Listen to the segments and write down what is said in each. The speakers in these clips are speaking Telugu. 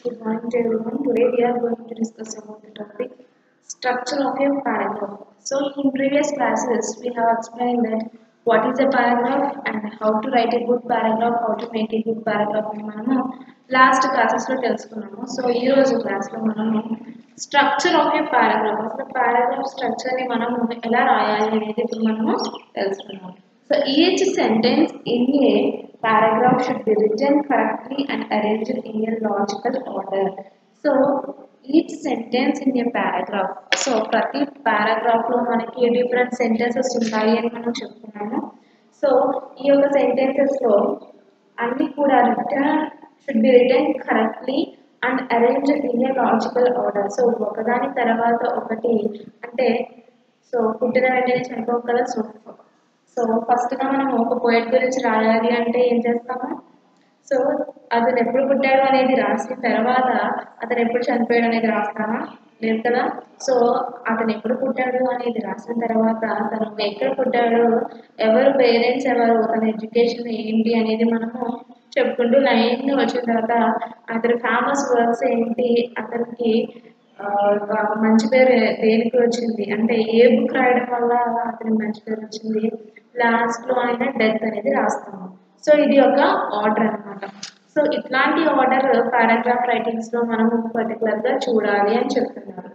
Good morning to everyone. Today we are going to discuss about the topic structure of a paragraph. So in previous classes we have explained that what is a paragraph and how to write a good paragraph, how to make a good paragraph అని మనము లాస్ట్ క్లాసెస్లో తెలుసుకున్నాము సో ఈ రోజు క్లాస్లో మనము స్ట్రక్చర్ ఆఫ్ ఏ పారాగ్రాఫ్ అసలు పారాగ్రాఫ్ స్ట్రక్చర్ని మనము ఎలా రాయాలి అనేది ఇప్పుడు మనము తెలుసుకున్నాము so each sentence in a paragraph should be written correctly and arranged in a logical order. So each sentence in a paragraph. So ప్రతి paragraph లో మనకి డిఫరెంట్ సెంటెన్సెస్ ఉంటాయి అని మనం చెప్పుకున్నాము సో ఈ యొక్క sentences లో అన్ని కూడా written should be written correctly and arrange in a logical order so ఒకదాని తర్వాత ఒకటి అంటే సో పుట్టిన వెంటనే చనిపోక కదా సో సో ఫస్ట్గా మనం ఒక పోయిట్ గురించి రాయాలి అంటే ఏం చేస్తాము సో అతను ఎప్పుడు పుట్టాడు అనేది రాసిన తర్వాత అతను ఎప్పుడు చనిపోయాడు అనేది రాస్తామా లేదు కదా సో అతను ఎప్పుడు పుట్టాడు అనేది రాసిన తర్వాత తను ఎక్కడ పుట్టాడు ఎవరు పేరెంట్స్ ఎవరు తన ఎడ్యుకేషన్ ఏంటి అనేది మనము చెప్పుకుంటూ లైన్గా వచ్చిన తర్వాత అతని ఫేమస్ వర్క్స్ ఏంటి అతనికి ఆ, ఒక మంచి పేరు దేనికి వచ్చింది అంటే ఏ బుక్ రాయడం వల్ల అతనికి మంచి పేరు వచ్చింది లాస్ట్ లో అయినా డెత్ అనేది రాస్తాము సో ఇది ఒక ఆర్డర్ అన్నమాట సో ఇట్లాంటి ఆర్డర్ పారాగ్రాఫ్ రైటింగ్స్ లో మనము పర్టికులర్ గా చూడాలి అని చెప్తున్నారు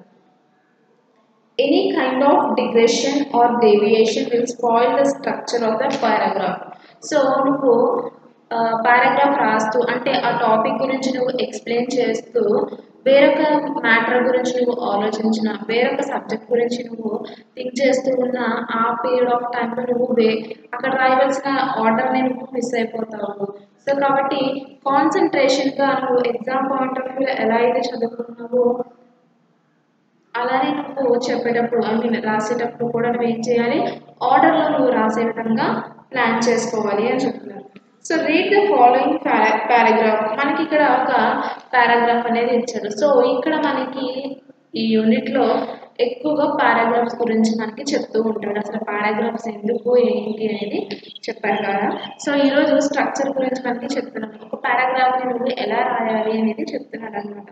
any kind of digression or deviation will spoil the structure of the paragraph so నువ్వు పారాగ్రాఫ్ రాస్తూ అంటే ఆ టాపిక్ గురించి నువ్వు ఎక్స్ప్లెయిన్ చేస్తూ వేరొక మ్యాటర్ గురించి నువ్వు ఆలోచించిన వేరొక సబ్జెక్ట్ గురించి నువ్వు థింక్ చేస్తూ ఉన్న ఆ పీరియడ్ ఆఫ్ టైంలో నువ్వు వే అక్కడ రాయవలసిన ఆర్డర్ని నువ్వు మిస్ అయిపోతావు సో కాబట్టి కాన్సన్ట్రేషన్గా నువ్వు ఎగ్జామ్ పాయింట్ ఆఫ్ వ్యూ ఎలా అయితే చదువుకున్నావో అలానే నువ్వు చెప్పేటప్పుడు ఐ మీన్ రాసేటప్పుడు కూడా నువ్వు ఏం చేయాలి ఆర్డర్లో నువ్వు రాసే విధంగా ప్లాన్ చేసుకోవాలి అని చెప్తున్నారు so read the following paragraph మనకి ఇక్కడ ఒక పారాగ్రాఫ్ అనేది ఇచ్చారు సో ఇక్కడ మనకి ఈ యూనిట్లో ఎక్కువగా పారాగ్రాఫ్స్ గురించి మనకి చెప్తూ ఉంటాడు అసలు పారాగ్రాఫ్స్ ఎందుకు ఏంటి అనేది చెప్పారు కదా సో ఈరోజు స్ట్రక్చర్ గురించి మనకి చెప్తున్నాను ఒక పారాగ్రాఫ్ని నువ్వు ఎలా రాయాలి అనేది చెప్తున్నాడు అనమాట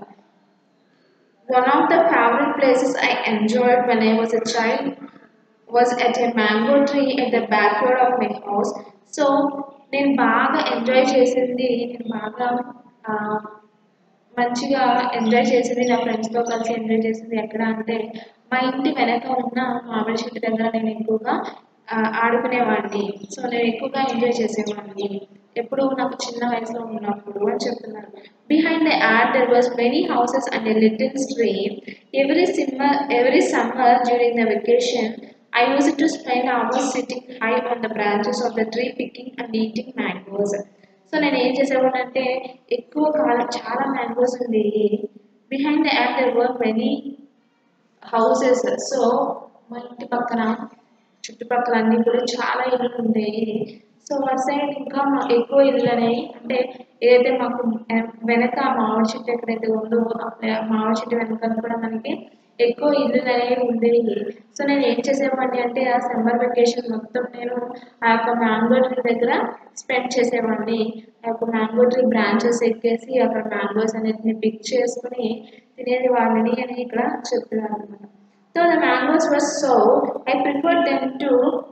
One of the favorite places I enjoyed when I was a child was at a mango tree at the backyard of my house. So నేను బాగా ఎంజాయ్ చేసింది నేను బాగా ఆ, మంచిగా ఎంజాయ్ చేసింది నా ఫ్రెండ్స్తో కలిసి ఎంజాయ్ చేసింది ఎక్కడ అంటే మా ఇంటి వెనక ఉన్న మామిడి చెట్టు దగ్గర నేను ఎక్కువగా ఆ, ఆడుకునేవాడిని సో నేను ఎక్కువగా ఎంజాయ్ చేసేవాడిని ఎప్పుడు నాకు చిన్న వయసులో ఉన్నప్పుడు అని చెప్తున్నారు behind the yard there was many houses and a little stream every summer every summer during the vacation I used to spend hours sitting high on the branches of the tree picking and eating mangoes. So నేను ఏం చేసేవాడిని అంటే ఎక్కువ కాలం చాలా మ్యాంగోస్ ఉండేవి behind the yard there were many houses so మా ఇంటి పక్కన చుట్టుపక్కల అన్ని కూడా చాలా ఇల్లు ఉండేవి సో అటు సైడ్ ఇంకా మా ఎక్కువ ఇల్లు అనేవి అంటే ఏదైతే మాకు ఎ- వెనక మామిడి చెట్టు ఎక్కడైతే ఉందో ఆ ప్లే- మామిడి చెట్టు వెనకాల కూడా మనకి ఎక్కువ ఇల్లు అనేవి ఉండేవి సో నేను ఏం చేసేవాడిని అంటే ఆ సమ్మర్ వెకేషన్ మొత్తం నేను ఆ యొక్క మ్యాంగో ట్రీ దగ్గర స్పెండ్ చేసేవాడిని ఆ యొక్క మ్యాంగో ట్రీ బ్రాంచెస్ ఎక్కేసి అక్కడ మ్యాంగోస్ అన్నిటిని పిక్ చేసుకుని తినేది వాళ్ళని అని ఇక్కడ చెప్తున్నాను అనమాట so the mangoes were so I prefer them to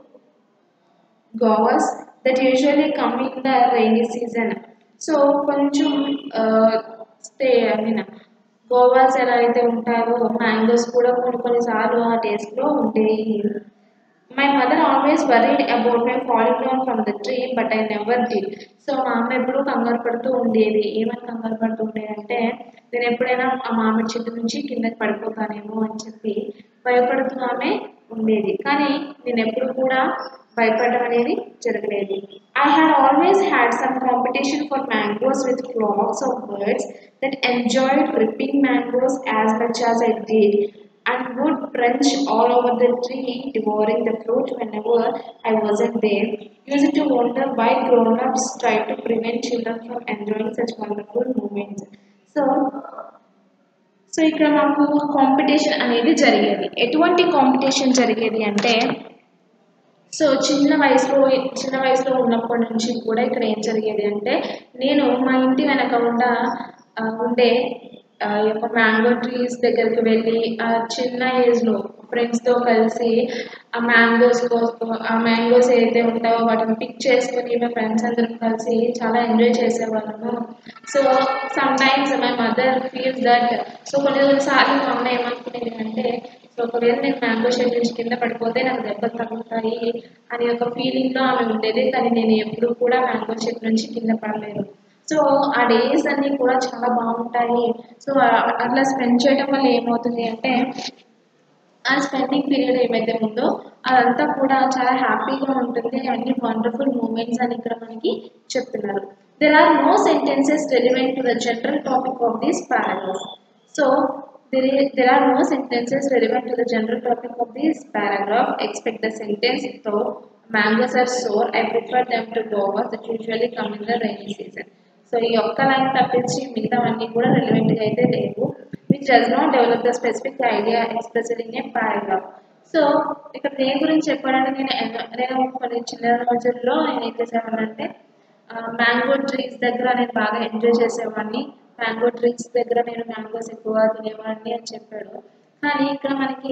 guavas that usually come in the rainy season so కొంచెం స్టే ఐ మీన్ గోవాస్ ఎలా అయితే ఉంటాయో మ్యాంగోస్ కూడా కొన్ని కొన్నిసార్లు ఆ టేస్ట్లో ఉంటాయి my mother always worried about my falling down from the tree but I never did so మా అమ్మ ఎప్పుడూ కంగారు పడుతూ ఉండేది ఏమని కంగారు పడుతూ ఉండేది అంటే నేను ఎప్పుడైనా ఆ మామిడి చెట్టు నుంచి కిందకి పడిపోతానేమో అని చెప్పి భయపడుతూ ఆమె ఉండేది కానీ నేను ఎప్పుడు కూడా భయపడడం అనేది జరగలేదు I had always had some competition for mangoes with flocks of birds that enjoyed ripping mangoes as much as I did and would crunch all over the tree, devouring the fruit whenever I wasn't there. Used to wonder why grown-ups try to prevent children from enjoying such wonderful moments. So, so ఇక్కడ మాకు కాంపిటీషన్ అనేది జరిగేది ఎటువంటి కాంపిటీషన్ జరిగేది అంటే సో చిన్న వయసులో చిన్న వయసులో ఉన్నప్పటి నుంచి కూడా ఇక్కడ ఏం జరిగేది అంటే నేను మా ఇంటి వెనక ఉన్న ఆ, ఉండే ఆ యొక్క మ్యాంగో ట్రీస్ దగ్గరికి వెళ్ళి ఆ చిన్న ఏజ్లో ఫ్రెండ్స్తో కలిసి ఆ మ్యాంగోస్ ఆ మ్యాంగోస్ ఏదైతే ఉంటాయో వాటిని పిక్ చేసుకుని మా ఫ్రెండ్స్ అందరం కలిసి చాలా ఎంజాయ్ చేసేవాళ్ళము so sometimes my mother feels that so కొన్ని సార్లు మా అమ్మ ఏమనుకునేది అంటే సో ఒకవేళ నేను మ్యాంగో షెడ్ నుంచి కింద పడిపోతే నాకు దెబ్బలు తగ్గుతాయి అనే ఒక ఫీలింగ్లో ఆమె ఉండేది కానీ నేను ఎప్పుడు కూడా మ్యాంగో షెడ్ నుంచి కింద పడలేదు సో ఆ డేస్ అన్నీ కూడా చాలా బాగుంటాయి సో అట్లా స్పెండ్ చేయడం వల్ల ఏమవుతుంది అంటే ఆ స్పెండింగ్ పీరియడ్ ఏమైతే ఉందో అదంతా కూడా చాలా హ్యాపీగా ఉంటుంది అన్ని వండర్ఫుల్ మూమెంట్స్ అని ఇక్కడ మనకి చెప్తున్నారు there are no sentences relevant to the general topic of this paragraph so there, is, there are no sentences relevant to the general topic of this paragraph. Expect the sentence though mangoes are sour, I prefer them to guavas that usually come in the rainy season. So ఈ ఒక్క లైన్ తప్పించి మిగతావన్నీ కూడా రెలివెంట్గా అయితే లేవు which does not develop the specific idea expressed in a paragraph so ఇక్కడ దేని గురించి చెప్పాలంటే నేను ఎన్న- నేను కొన్ని చిన్న రోజుల్లో నేను ఏం చేసేవాడినంటే మ్యాంగో ట్రీస్ దగ్గర నేను బాగా ఎంజాయ్ చేసేవాడిని మ్యాంగో ట్రీస్ దగ్గర నేను మ్యాంగోస్ ఎక్కువ తినేవాడిని అని చెప్పాడు కానీ ఇక్కడ మనకి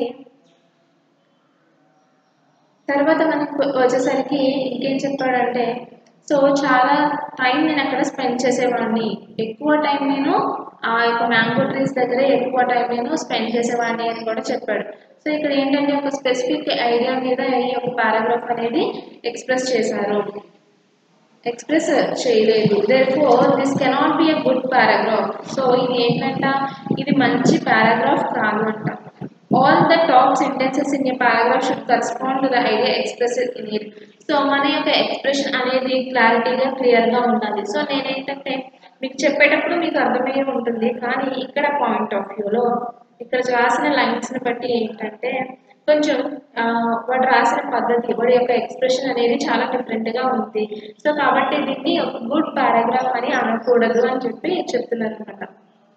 తర్వాత మనకి వచ్చేసరికి ఇంకేం చెప్పాడంటే సో చాలా టైం నేను అక్కడ స్పెండ్ చేసేవాడిని ఎక్కువ టైం నేను ఆ యొక్క మ్యాంగో ట్రీస్ దగ్గరే ఎక్కువ టైం నేను స్పెండ్ చేసేవాడిని అని కూడా చెప్పాడు సో ఇక్కడ ఏంటంటే ఒక స్పెసిఫిక్ ఐడియా మీద ఈ యొక్క పారాగ్రాఫ్ అనేది ఎక్స్ప్రెస్ చేశారు ఎక్స్ప్రెస్ చేయలేదు therefore this cannot be a good paragraph so ఇది ఏంటంట ఇది మంచి పారాగ్రాఫ్ కాదు అంట all the top sentences in a paragraph should correspond to the idea express in it so మన యొక్క ఎక్స్ప్రెషన్ అనేది క్లారిటీగా క్లియర్గా ఉండాలి సో నేనేంటంటే మీకు చెప్పేటప్పుడు మీకు అర్థమయ్యే ఉంటుంది కానీ ఇక్కడ పాయింట్ ఆఫ్ వ్యూలో ఇక్కడ రాసిన లైన్స్ని బట్టి ఏంటంటే కొంచెం ఆ, వాడు రాసిన పద్ధతి వాడి యొక్క ఎక్స్ప్రెషన్ అనేది చాలా డిఫరెంట్గా ఉంది సో కాబట్టి దీన్ని ఒక గుడ్ పారాగ్రాఫ్ అని అనకూడదు అని చెప్పి చెప్తున్నారు అనమాట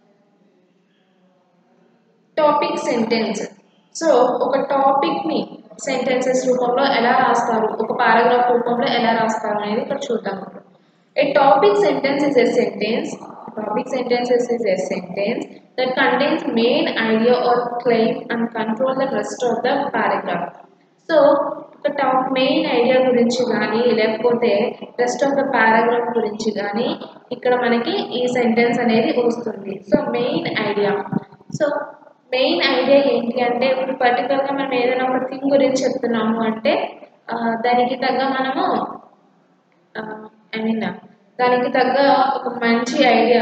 టాపిక్ సెంటెన్స్ సో ఒక టాపిక్ని సెంటెన్సెస్ రూపంలో ఎలా రాస్తారు ఒక పారాగ్రాఫ్ రూపంలో ఎలా రాస్తారు అనేది ఇక్కడ చూద్దాం a topic sentence is a sentence topic sentences is a sentence that contains main idea or claim and control the rest of the paragraph. So ఒక టాప్ మెయిన్ ఐడియా గురించి కానీ లేకపోతే రెస్ట్ ఆఫ్ ద పారాగ్రాఫ్ గురించి కానీ ఇక్కడ మనకి ఈ సెంటెన్స్ అనేది వస్తుంది so main idea so main idea ఏంటి అంటే ఇప్పుడు పర్టికులర్గా మనం ఏదైనా ఒక థింగ్ గురించి చెప్తున్నాము అంటే ఆ, దానికి తగ్గ మనము ఐ మీన్ దానికి తగ్గ ఒక మంచి ఐడియా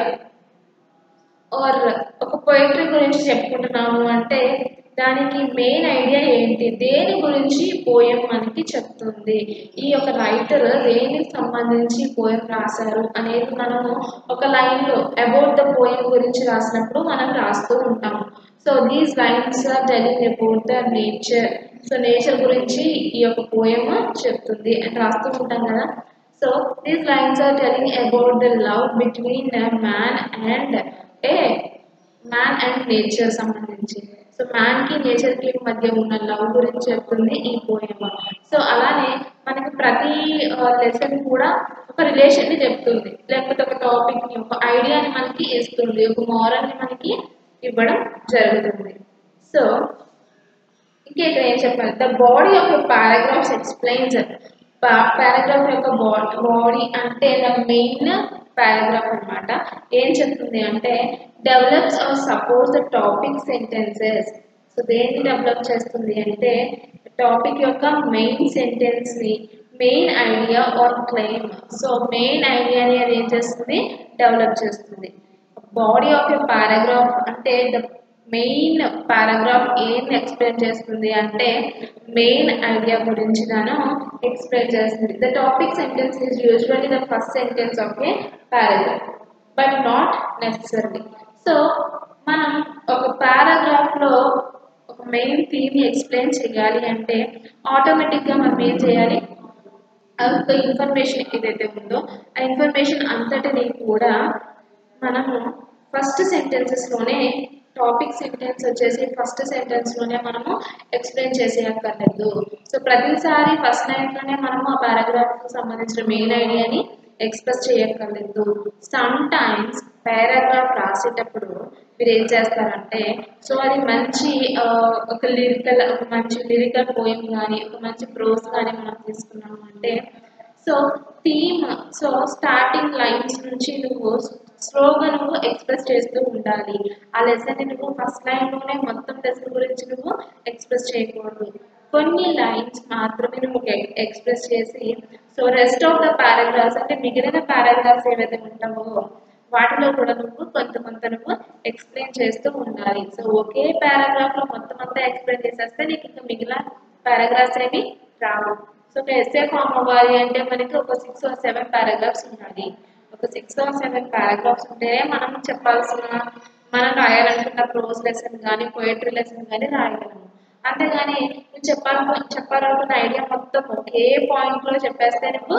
ఆర్ ఒక పోయిటరీ గురించి చెప్పుకుంటున్నాము అంటే దానికి మెయిన్ ఐడియా ఏంటి దేని గురించి పోయం మనకి చెప్తుంది ఈ యొక్క రైటర్ దేనికి సంబంధించి పోయం రాశారు అనేది మనము ఒక లైన్లో అబౌట్ ద పోయం గురించి రాసినప్పుడు మనం రాస్తూ ఉంటాము so these lines are telling about the nature so nature గురించి ఈ యొక్క పోయం చెప్తుంది అని రాస్తూ ఉంటాం కదా so these lines are telling about the love between man and a man and nature సంబంధించి సో మ్యాన్కి నేచర్కి మధ్య ఉన్న లవ్ గురించి చెప్తుంది ఈ పోయమ సో అలానే మనకి ప్రతి లెసన్ కూడా ఒక రిలేషన్ని చెప్తుంది లేకపోతే ఒక టాపిక్ని ఒక ఐడియాని మనకి ఇస్తుంది ఒక మోరల్ని మనకి ఇవ్వడం జరుగుతుంది సో ఇంకా ఇక్కడ ఏం చెప్పాలి the body of a paragraphs explains paragraph యొక్క బాడీ అంటే ద మెయిన్ పారాగ్రాఫ్ అన్నమాట ఏం చెప్తుంది అంటే develops or supports the topic sentences so దేన్ని డెవలప్ చేస్తుంది అంటే టాపిక్ యొక్క మెయిన్ సెంటెన్స్ని main idea or claim so main ఐడియాని అది ఏం చేస్తుంది డెవలప్ చేస్తుంది బాడీ ఆఫ్ ఎ పారాగ్రాఫ్ అంటే ద మెయిన్ పారాగ్రాఫ్ ఏం ఎక్స్ప్లెయిన్ చేస్తుంది అంటే మెయిన్ ఐడియా గురించి గాను ఎక్స్ప్లెయిన్ చేస్తుంది the topic sentence is usually the first sentence of a paragraph but not necessary so మనం ఒక పారాగ్రాఫ్లో ఒక మెయిన్ థీమ్ని ఎక్స్ప్లెయిన్ చేయాలి అంటే ఆటోమేటిక్గా మనం ఏం చేయాలి ఆ యొక్క ఇన్ఫర్మేషన్ ఏదైతే ఉందో ఆ ఇన్ఫర్మేషన్ అంతటిని కూడా మనము ఫస్ట్ సెంటెన్సెస్లోనే టాపిక్ సెంటెన్స్ వచ్చేసి ఫస్ట్ సెంటెన్స్లోనే మనము ఎక్స్ప్లెయిన్ చేసేయక్కర్లేదు సో ప్రతిసారి ఫస్ట్ లైన్లోనే మనము ఆ పారాగ్రాఫ్కి సంబంధించిన మెయిన్ ఐడియాని ఎక్స్ప్రెస్ చేయక్కర్లేదు సమ్ టైమ్స్ పారాగ్రాఫ్ రాసేటప్పుడు మీరు ఏం చేస్తారంటే సో అది మంచి ఆ, ఒక లిరికల్ ఒక మంచి లిరికల్ పోయం కానీ ఒక మంచి ప్రోస్ కానీ మనం తీసుకున్నాము అంటే so theme so starting lines నుంచి నువ్వు స్లోగా నువ్వు ఎక్స్ప్రెస్ చేస్తూ ఉండాలి ఆ లెసన్ నువ్వు ఫస్ట్ లైన్లోనే మొత్తం లెసన్ గురించి నువ్వు ఎక్స్ప్రెస్ చేయకూడదు కొన్ని లైన్స్ మాత్రమే నువ్వు ఎక్స్ప్రెస్ చేసి so rest of the paragraphs అంటే మిగిలిన పారాగ్రాఫ్స్ ఏవైతే ఉంటావో వాటిలో కూడా నువ్వు కొంత కొంత నువ్వు ఎక్స్ప్లెయిన్ చేస్తూ ఉండాలి సో ఒకే పారాగ్రాఫ్ లో మొత్తం అంతా ఎక్స్ప్లెయిన్ చేసేస్తే నీకు ఇంకా మిగిలిన పారాగ్రాఫ్స్ ఏమి రావు సో ఒక ఎస్ఏ ఫామ్ అవ్వాలి అంటే మనకి ఒక సిక్స్ ఆర్ సెవెన్ పారాగ్రాఫ్స్ ఉండాలి ఒక సిక్స్ ఆర్ సెవెన్ పారాగ్రాఫ్స్ ఉంటే మనం చెప్పాల్సిన మనం రాయాలనుకున్న ప్రోజ్ లెసన్ కానీ పోయిటరీ లెసన్ కానీ రాయగలము అంతేగాని నువ్వు చెప్పాలనుకో చెప్పాలనుకున్న ఐడియా మొత్తం ఒకే పాయింట్ లో చెప్పేస్తే నువ్వు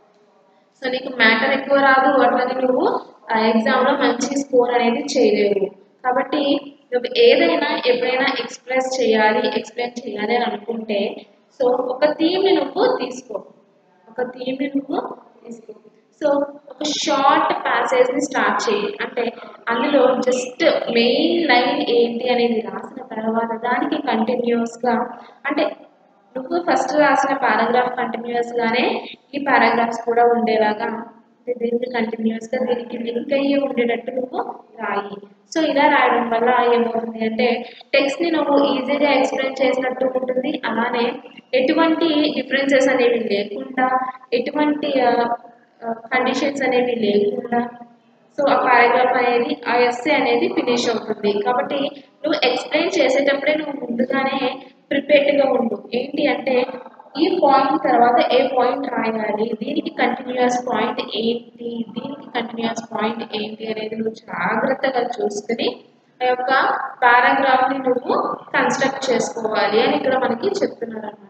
సో నీకు మ్యాటర్ ఎక్కువ రాదు అట్లాగే నువ్వు ఆ ఎగ్జామ్ లో మంచి స్కోర్ అనేది చేయలేవు కాబట్టి నువ్వు ఏదైనా ఎప్పుడైనా ఎక్స్ప్రెస్ చేయాలి ఎక్స్ప్లెయిన్ చేయాలి అని అనుకుంటే సో ఒక థీమ్ ని నువ్వు తీసుకో ఒక థీమ్ ని నువ్వు తీసుకో సో ఒక షార్ట్ ప్యాసేజ్ ని స్టార్ట్ చేయి అంటే అందులో జస్ట్ మెయిన్ లైన్ ఏంటి అనేది రాసిన తర్వాత దానికి కంటిన్యూస్ గా అంటే నువ్వు ఫస్ట్ రాసిన పారాగ్రాఫ్ కంటిన్యూస్ గానే ఈ పారాగ్రాఫ్స్ కూడా ఉండేలాగా అంటే దీనికి కంటిన్యూస్ గా దీనికి లింక్ అయ్యి ఉండేటట్టు నువ్వు రాయి సో ఇలా రాయడం వల్ల ఏమవుతుంది అంటే టెక్స్ట్ ని నువ్వు ఈజీగా ఎక్స్ప్లెయిన్ చేసినట్టు ఉంటుంది అలానే ఎటువంటి డిఫరెన్సెస్ అనేవి లేకుండా ఎటువంటి కండిషన్స్ అనేవి లేకుండా సో ఆ పారాగ్రాఫ్ అనేది ఆ ఎస్సే అనేది ఫినిష్ అవుతుంది కాబట్టి నువ్వు ఎక్స్ప్లెయిన్ చేసేటప్పుడే నువ్వు ముందుగానే ప్రిపేర్డ్గా ఉండు ఏంటి అంటే ఈ పాయింట్ తర్వాత ఏ పాయింట్ రాయాలి దీనికి కంటిన్యూస్ పాయింట్ ఏంటి దీనికి కంటిన్యూస్ పాయింట్ ఏంటి అనేది నువ్వు జాగ్రత్తగా చూసుకుని ఆ యొక్క పారాగ్రాఫ్ ని నువ్వు కన్స్ట్రక్ట్ చేసుకోవాలి అని ఇక్కడ మనకి చెప్తున్నారు అనమాట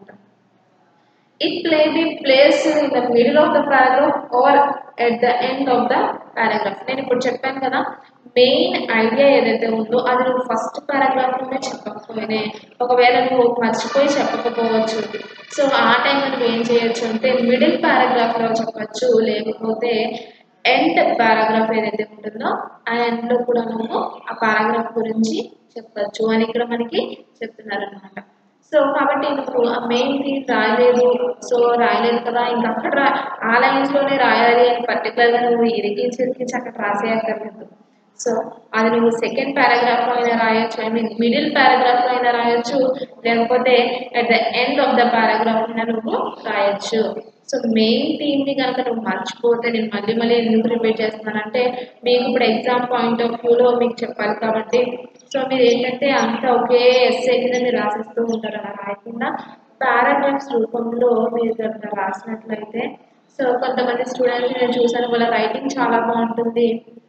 it may be placed in the middle of the paragraph or at the end of the paragraph నేను ఇప్పుడు చెప్పాను కదా మెయిన్ ఐడియా ఏదైతే ఉందో అది నువ్వు ఫస్ట్ పారాగ్రాఫ్లోనే చెప్పకపోయినే ఒకవేళ నువ్వు మర్చిపోయి చెప్పకపోవచ్చు సో ఆ టైంలో నువ్వు ఏం చేయొచ్చు అంటే మిడిల్ పారాగ్రాఫ్లో చెప్పచ్చు లేకపోతే ఎండ్ పారాగ్రాఫ్ ఏదైతే ఉంటుందో ఆ ఎండ్లో కూడా నువ్వు ఆ పారాగ్రాఫ్ గురించి చెప్పచ్చు అని ఇక్కడ మనకి చెప్తున్నారు అనమాట సో కాబట్టి నువ్వు ఆ మెయిన్ థీమ్ రాయలేదు సో రాయలేదు కదా ఇంకా అక్కడ రా ఆ లైన్స్ లోనే రాయాలి అని పర్టికులర్గా నువ్వు ఇరిగించి ఇరిగించి అక్కడ రాసేయక్కర్లేదు సో అది నువ్వు సెకండ్ పారాగ్రాఫ్ లో అయినా రాయొచ్చు ఐ మీన్ మిడిల్ పారాగ్రాఫ్ లో అయినా రాయొచ్చు లేకపోతే at the end of the paragraph అయినా నువ్వు రాయొచ్చు సో మెయిన్ థీమ్ ని కనుక నువ్వు మర్చిపోతే నేను మళ్ళీ మళ్ళీ ఎందుకు రిపీట్ చేస్తున్నానంటే మీకు ఇప్పుడు ఎగ్జామ్ పాయింట్ ఆఫ్ వ్యూలో మీకు చెప్పాలి కాబట్టి సో మీరు ఏంటంటే అంతా ఒకే ఎస్ఏ కింద మీరు రాసిస్తూ ఉంటారు అలా రాయకుండా పారాగ్రాఫ్స్ రూపంలో మీరు కనుక రాసినట్లయితే సో కొంతమంది స్టూడెంట్స్ నేను చూసాను వాళ్ళ రైటింగ్ చాలా బాగుంటుంది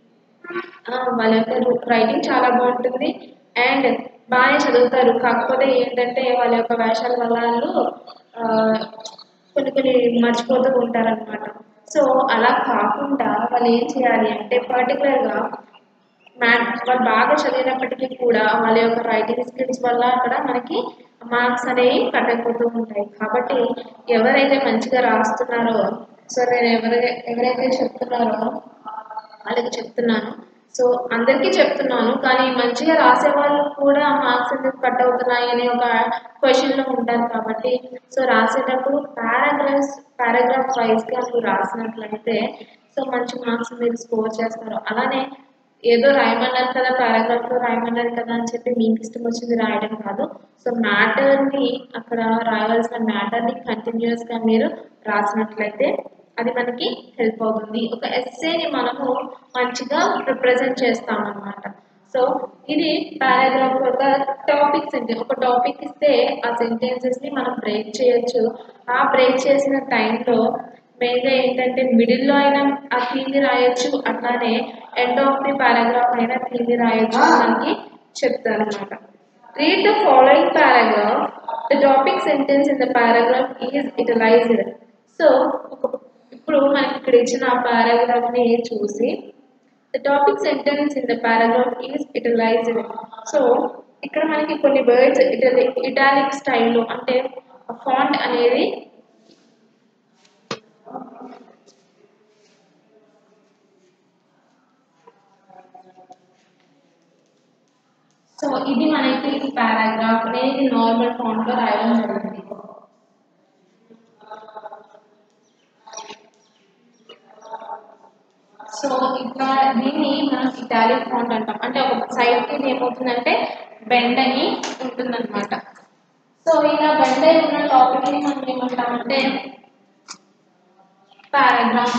ఆ, వాళ్ళ యొక్క రైటింగ్ చాలా బాగుంటుంది అండ్ బాగానే చదువుతారు కాకపోతే ఏంటంటే వాళ్ళ యొక్క వేషాల వల్ల వాళ్ళు ఆ, కొన్ని కొన్ని మర్చిపోతూ ఉంటారనమాట సో అలా కాకుండా వాళ్ళు ఏం చేయాలి అంటే పర్టికులర్గా మ్యాథ్స్ వాళ్ళు బాగా చదివినప్పటికీ కూడా వాళ్ళ యొక్క రైటింగ్ స్కిల్స్ వల్ల అక్కడ మనకి మార్క్స్ అనేవి కట్టకపోతూ ఉంటాయి కాబట్టి ఎవరైతే మంచిగా రాస్తున్నారో సో నేను ఎవరైతే ఎవరైతే చెప్తున్నారో వాళ్ళకి చెప్తున్నాను సో అందరికీ చెప్తున్నాను కానీ మంచిగా రాసే వాళ్ళు కూడా మార్క్స్ ఎందుకు కట్ అవుతున్నాయి అనే ఒక క్వశ్చన్లో ఉంటారు కాబట్టి సో రాసేటప్పుడు పారాగ్రాఫ్స్ పారాగ్రాఫ్ వైజ్గా మీరు రాసినట్లయితే సో మంచి మార్క్స్ మీరు స్కోర్ చేస్తారు అలానే ఏదో రాయమన్నారు కదా పారాగ్రాఫ్ లో రాయమన్నారు కదా అని చెప్పి మీకు ఇష్టం వచ్చింది రాయడం కాదు సో మ్యాటర్ ని అక్కడ రాయవలసిన మ్యాటర్ ని కంటిన్యూస్ గా మీరు రాసినట్లయితే అది మనకి హెల్ప్ అవుతుంది ఒక ఎస్సేని మనము మంచిగా రిప్రజెంట్ చేస్తాం అన్నమాట సో ఇది పారాగ్రాఫ్ ఒక టాపిక్ సెంటెన్స్ ఒక టాపిక్ ఇస్తే ఆ సెంటెన్సెస్ ని మనం బ్రేక్ చేయొచ్చు ఆ బ్రేక్ చేసిన టైంలో మెయిన్గా ఏంటంటే మిడిల్లో అయినా ఆ థీమ్ని రాయొచ్చు అట్లానే ఎండ్ ఆఫ్ ది పారాగ్రాఫ్ అయినా థీమ్ని రాయొచ్చు అని మనకి చెప్తారు అనమాట read the following paragraph the topic sentence in the paragraph is italicized so ఇప్పుడు మనకి ఇక్కడ ఇచ్చిన ఆ పారాగ్రాఫ్ ని చూసి the topic sentence in the paragraph is italicized so ఇక్కడ మనకి కొన్ని వర్డ్స్ ఇటలి ఇటాలిక్ స్టైల్లో అంటే ఫాంట్ అనేది ఇది మనకి పారాగ్రాఫ్ అనేది నార్మల్ ఫాంట్ లో రాయడం జరిగింది సో ఇక్కడ దీన్ని మనం ఇటాలిక్ ఫాంట్ అంటాం అంటే ఒక సైడ్ కి ఇది ఏమవుతుందంటే బెండ్ అని ఉంటుందన్నమాట సో ఇలా బెండ్ అయి ఉన్న టాపిక్ ని మనం ఏమంటామంటే పారాగ్రాఫ్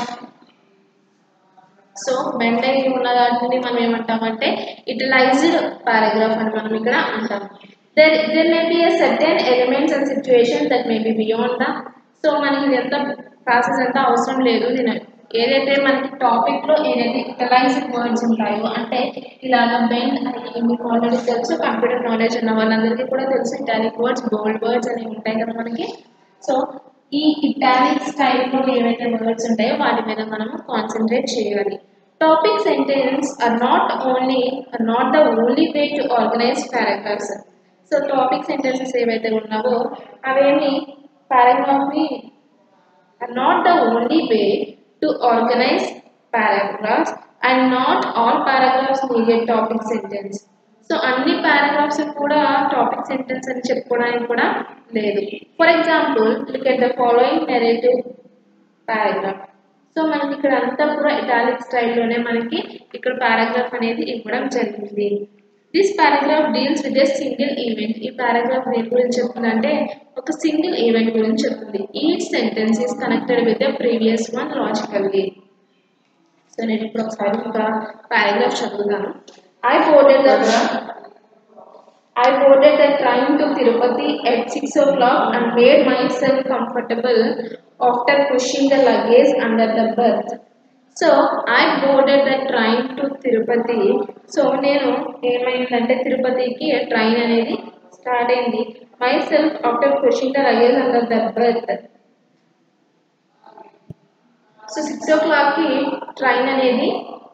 సో బెండ్ అయి ఉన్న దాటిని మనం ఏమంటామంటే ఇటలైజ్డ్ పారాగ్రాఫ్ అని మనం ఇక్కడ అంటాం there there may be a certain elements and situation that may be beyond the so మనకి ఇది ఎంత ప్రాసెస్ ఎంత అవసరం లేదు నేను ఏదైతే మనకి టాపిక్ లో ఏదైతే ఇటలైజ్డ్ వర్డ్స్ ఉంటాయో అంటే ఇలాగ బెండ్ అని మీకు ఆల్రెడీ తెలుసు కంప్యూటర్ నాలెడ్జ్ ఉన్న వాళ్ళందరికీ కూడా తెలుసు ఇటాలిక్ వర్డ్స్ బోల్డ్ వర్డ్స్ అనేవి ఉంటాయి కదా మనకి సో ఈ ఇటాలిక్ స్టైల్లో ఏవైతే వర్డ్స్ ఉంటాయో వాటి మీద మనం కాన్సన్ట్రేట్ చేయాలి topic sentence are not only are not the only way to organize paragraphs so topic sentences ఏవైతే ఉన్నావో అవేమి పారాగ్రాఫ్ని are not the only way to organize paragraphs and not all paragraphs needed topic sentence so అన్ని పారాగ్రాఫ్స్ కూడా టాపిక్ సెంటెన్స్ అని చెప్పుకోవడానికి కూడా లేదు for example look at the following narrative paragraph so మనకి ఇక్కడ అంతా కూడా ఇటాలిక్ స్టైల్లోనే మనకి ఇక్కడ పారాగ్రాఫ్ అనేది ఇవ్వడం జరిగింది this paragraph deals with a single event ఈ పారాగ్రాఫ్ దేని గురించి చెప్తుందంటే ఒక సింగిల్ ఈవెంట్ గురించి చెప్తుంది each sentence is connected with a previous one logically so నేను ఇప్పుడు ఒకసారి ఒక పారాగ్రాఫ్ చదువుతాను I boarded the I boarded the train to Tirupati at 6 o'clock and made myself comfortable after pushing the luggage under the berth. So I boarded the train to Tirupati so నేను ఏమైందంటే తిరుపతికి ట్రైన్ అనేది స్టార్ట్ అయింది myself after pushing the luggage under the berth so six ఓ క్లాక్కి ట్రైన్ అనేది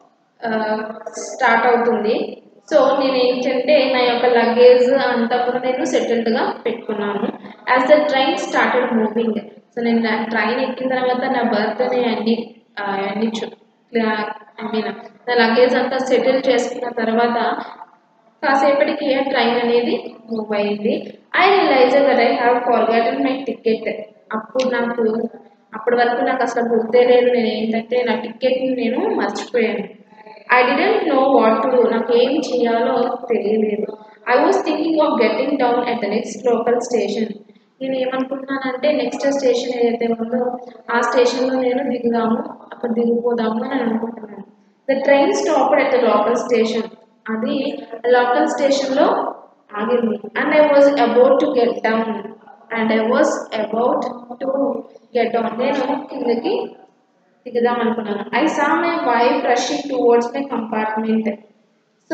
స్టార్ట్ అవుతుంది సో నేను ఏంటంటే నా యొక్క లగేజ్ అంతా కూడా నేను సెటిల్డ్గా పెట్టుకున్నాను as the train started moving so నేను నా ట్రైన్ ఎక్కిన తర్వాత నా బర్త్ అన్ని అన్ని ఐ మీన్ నా లగేజ్ అంతా సెటిల్ చేసుకున్న తర్వాత కాసేపటికి ఆ ట్రైన్ అనేది మూవ్ అయింది I realize that I have forgotten my ticket అప్పుడు నాకు అప్పటి వరకు నాకు అసలు గుర్తే లేదు నేను ఏంటంటే నా టికెట్ని నేను మర్చిపోయాను I didn't know what to do నాకు ఏం చేయాలో తెలియలేదు I was thinking of getting down at the next local station నేను ఏమనుకుంటున్నానంటే నెక్స్ట్ స్టేషన్ ఏదైతే ఉందో ఆ స్టేషన్లో నేను దిగుదాము అక్కడ దిగిపోదాము అని అనుకుంటున్నాను the train stop at the local station అది లోకల్ స్టేషన్లో ఆగింది and I was about to get down and I was about to get down నేను కిందకి దిగుదాం అనుకున్నాను I saw my wife rushing towards my compartment so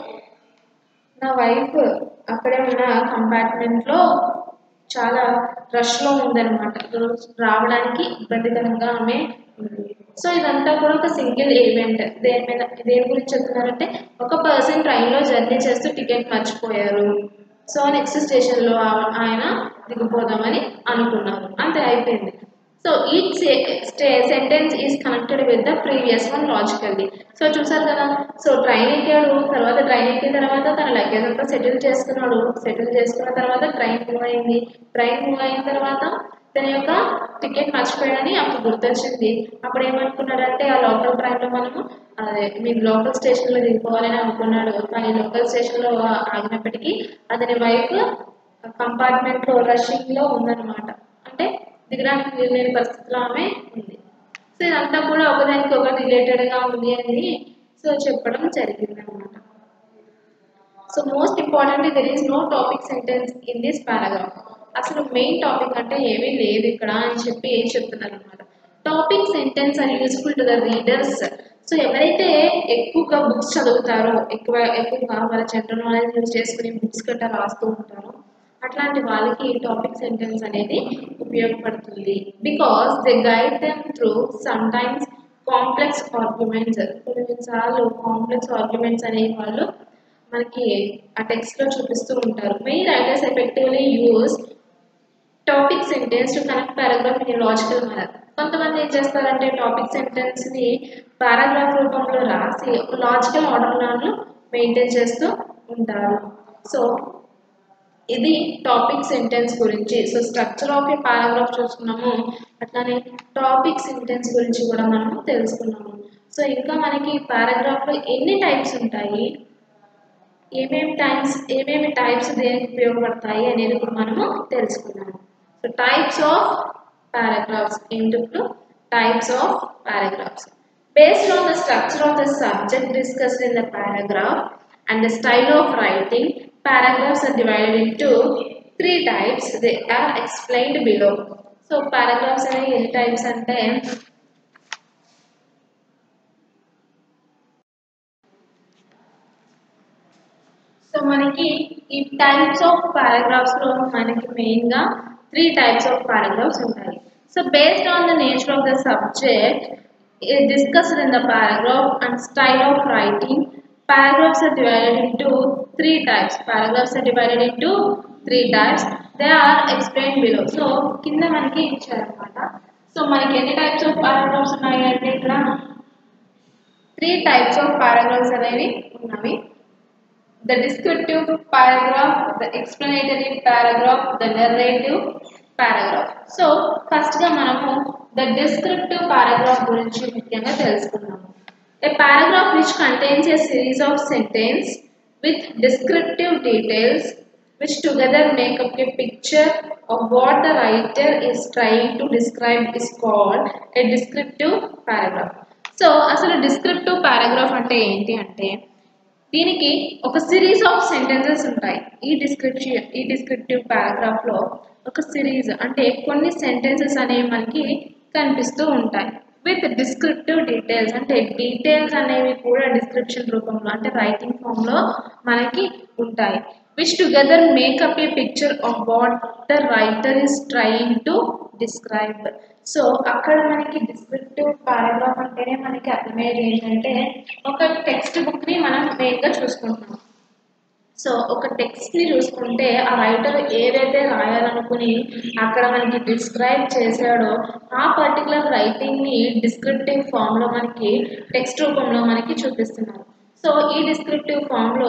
నా వైఫ్ అక్కడే ఉన్న కంపార్ట్మెంట్లో చాలా రష్లో ఉందన్నమాట రావడానికి ఇబ్బందికరంగా ఆమె ఉంది సో ఇదంతా కూడా ఒక సింగిల్ ఈవెంట్ దేని మీద దేని గురించి చెప్తున్నారంటే ఒక పర్సన్ ట్రైన్లో జర్నీ చేస్తూ టికెట్ మర్చిపోయారు సో నెక్స్ట్ స్టేషన్లో ఆయన దిగిపోదామని అనుకున్నారు అంతే అయిపోయింది so each sentence is connected with the previous one logically so చూసారు కదా సో ట్రైన్ ఎక్కాడు తర్వాత ట్రైన్ ఎక్కిన తర్వాత తన లగేజ్ అంతా సెటిల్ చేసుకున్నాడు సెటిల్ చేసుకున్న తర్వాత ట్రైన్ మూవ్ అయింది ట్రైన్ మూవ్ అయిన తర్వాత తన యొక్క టికెట్ మర్చిపోయాడని అప్పుడు గుర్తొచ్చింది అప్పుడు ఏమనుకున్నాడంటే ఆ లోకల్ ట్రైన్లో మనము అదే మీరు లోకల్ స్టేషన్లో దిగిపోవాలని అనుకున్నాడు కానీ లోకల్ స్టేషన్లో ఆగినప్పటికీ అతని వైఫ్ కంపార్ట్మెంట్లో రషింగ్లో ఉందన్నమాట అంటే దిగడానికి వీలు లేని పరిస్థితిలో ఆమె ఉంది సో ఇదంతా కూడా ఒకదానికి ఒకటి రిలేటెడ్గా ఉంది అని సో చెప్పడం జరిగింది అనమాట so most importantly there is no topic sentence in this paragraph అసలు మెయిన్ టాపిక్ అంటే ఏమీ లేదు ఇక్కడ అని చెప్పి ఏం చెప్తున్నారు అనమాట topic sentence are useful to the readers so ఎవరైతే ఎక్కువగా బుక్స్ చదువుతారో ఎక్కువ ఎక్కువగా వాళ్ళ జనరల్ నాలెడ్జ్ యూజ్ చేసుకుని బుక్స్ గట్రా రాస్తూ ఉంటారో అట్లాంటి వాళ్ళకి టాపిక్ సెంటెన్స్ అనేది ఉపయోగపడుతుంది because they guide them through sometimes complex arguments కొన్నిసార్లు కాంప్లెక్స్ ఆర్గ్యుమెంట్స్ అనేవి వాళ్ళు మనకి ఆ టెక్స్ట్లో చూపిస్తూ ఉంటారు many writers effectively use topic sentence to connect paragraph in logical manner కొంతమంది ఏం చేస్తారంటే టాపిక్ సెంటెన్స్ని పారాగ్రాఫ్ రూపంలో రాసి ఒక లాజికల్ ఆర్డర్లను మెయింటైన్ చేస్తూ ఉంటారు సో ఇది టాపిక్ సెంటెన్స్ గురించి so structure of a paragraph చూసుకున్నాము అట్లానే టాపిక్ సెంటెన్స్ గురించి కూడా మనం తెలుసుకున్నాము సో ఇంకా మనకి పారాగ్రాఫ్లో ఎన్ని టైప్స్ ఉంటాయి ఏమేమి టైప్స్ ఏమేమి టైప్స్ దేనికి ఉపయోగపడతాయి అనేది ఇప్పుడు మనము తెలుసుకున్నాము సో టైప్స్ ఆఫ్ పారాగ్రాఫ్స్ ఏంటప్పుడు types of paragraphs based on the structure of the subject discussed in the paragraph and the style of writing paragraphs are divided into three types they are explained below so paragraphs అనేవి ఎన్ని టైప్స్ అంటే సో మనకి ఈ టైప్స్ ఆఫ్ పారాగ్రాఫ్స్ లో మనకి మెయిన్ గా త్రీ టైప్స్ ఆఫ్ పారాగ్రాఫ్స్ ఉంటాయి so based on the nature of the subject discussed in the paragraph and style of writing paragraphs are divided into three types paragraphs are divided into three types they are explained below so కింద మనకి ఇచ్చారనమాట సో మనకి ఎన్ని టైప్స్ ఆఫ్ పారాగ్రాఫ్స్ ఉన్నాయి అంటే ఇక్కడ త్రీ టైప్స్ ఆఫ్ పారాగ్రాఫ్స్ అనేవి ఉన్నవి the descriptive paragraph, the explanatory paragraph, the narrative paragraph. So ఫస్ట్గా మనము ద డిస్క్రిప్టివ్ పారాగ్రాఫ్ గురించి ముఖ్యంగా తెలుసుకున్నాము a paragraph which contains a series of sentence with descriptive details which together make up a picture of what the writer is trying to describe is called a descriptive paragraph. So అసలు డిస్క్రిప్టివ్ పారాగ్రాఫ్ అంటే ఏంటి అంటే దీనికి ఒక సిరీస్ ఆఫ్ సెంటెన్సెస్ ఉంటాయి ఈ డిస్క్రిప్షన్ ఈ డిస్క్రిప్టివ్ పారాగ్రాఫ్లో ఒక సిరీస్ అంటే కొన్ని సెంటెన్సెస్ అనేవి మనకి కనిపిస్తూ ఉంటాయి విత్ డిస్క్రిప్టివ్ డీటెయిల్స్ అంటే డీటెయిల్స్ అనేవి కూడా డిస్క్రిప్షన్ రూపంలో అంటే రైటింగ్ ఫామ్లో మనకి ఉంటాయి which together make up a picture of what the writer is trying to describe so అక్కడ మనకి డిస్క్రిప్టివ్ పారాగ్రాఫ్ అంటేనే మనకి అర్థమయ్యేది ఏంటంటే ఒక టెక్స్ట్ బుక్ని మనం మెయిన్గా చూసుకుంటున్నాం సో ఒక టెక్స్ట్ని చూసుకుంటే ఆ రైటర్ ఏదైతే రాయాలనుకుని అక్కడ మనకి డిస్క్రైబ్ చేశాడో ఆ పర్టికులర్ రైటింగ్ని డిస్క్రిప్టివ్ ఫామ్లో మనకి టెక్స్ట్ రూపంలో మనకి చూపిస్తున్నారు సో ఈ డిస్క్రిప్టివ్ ఫామ్లో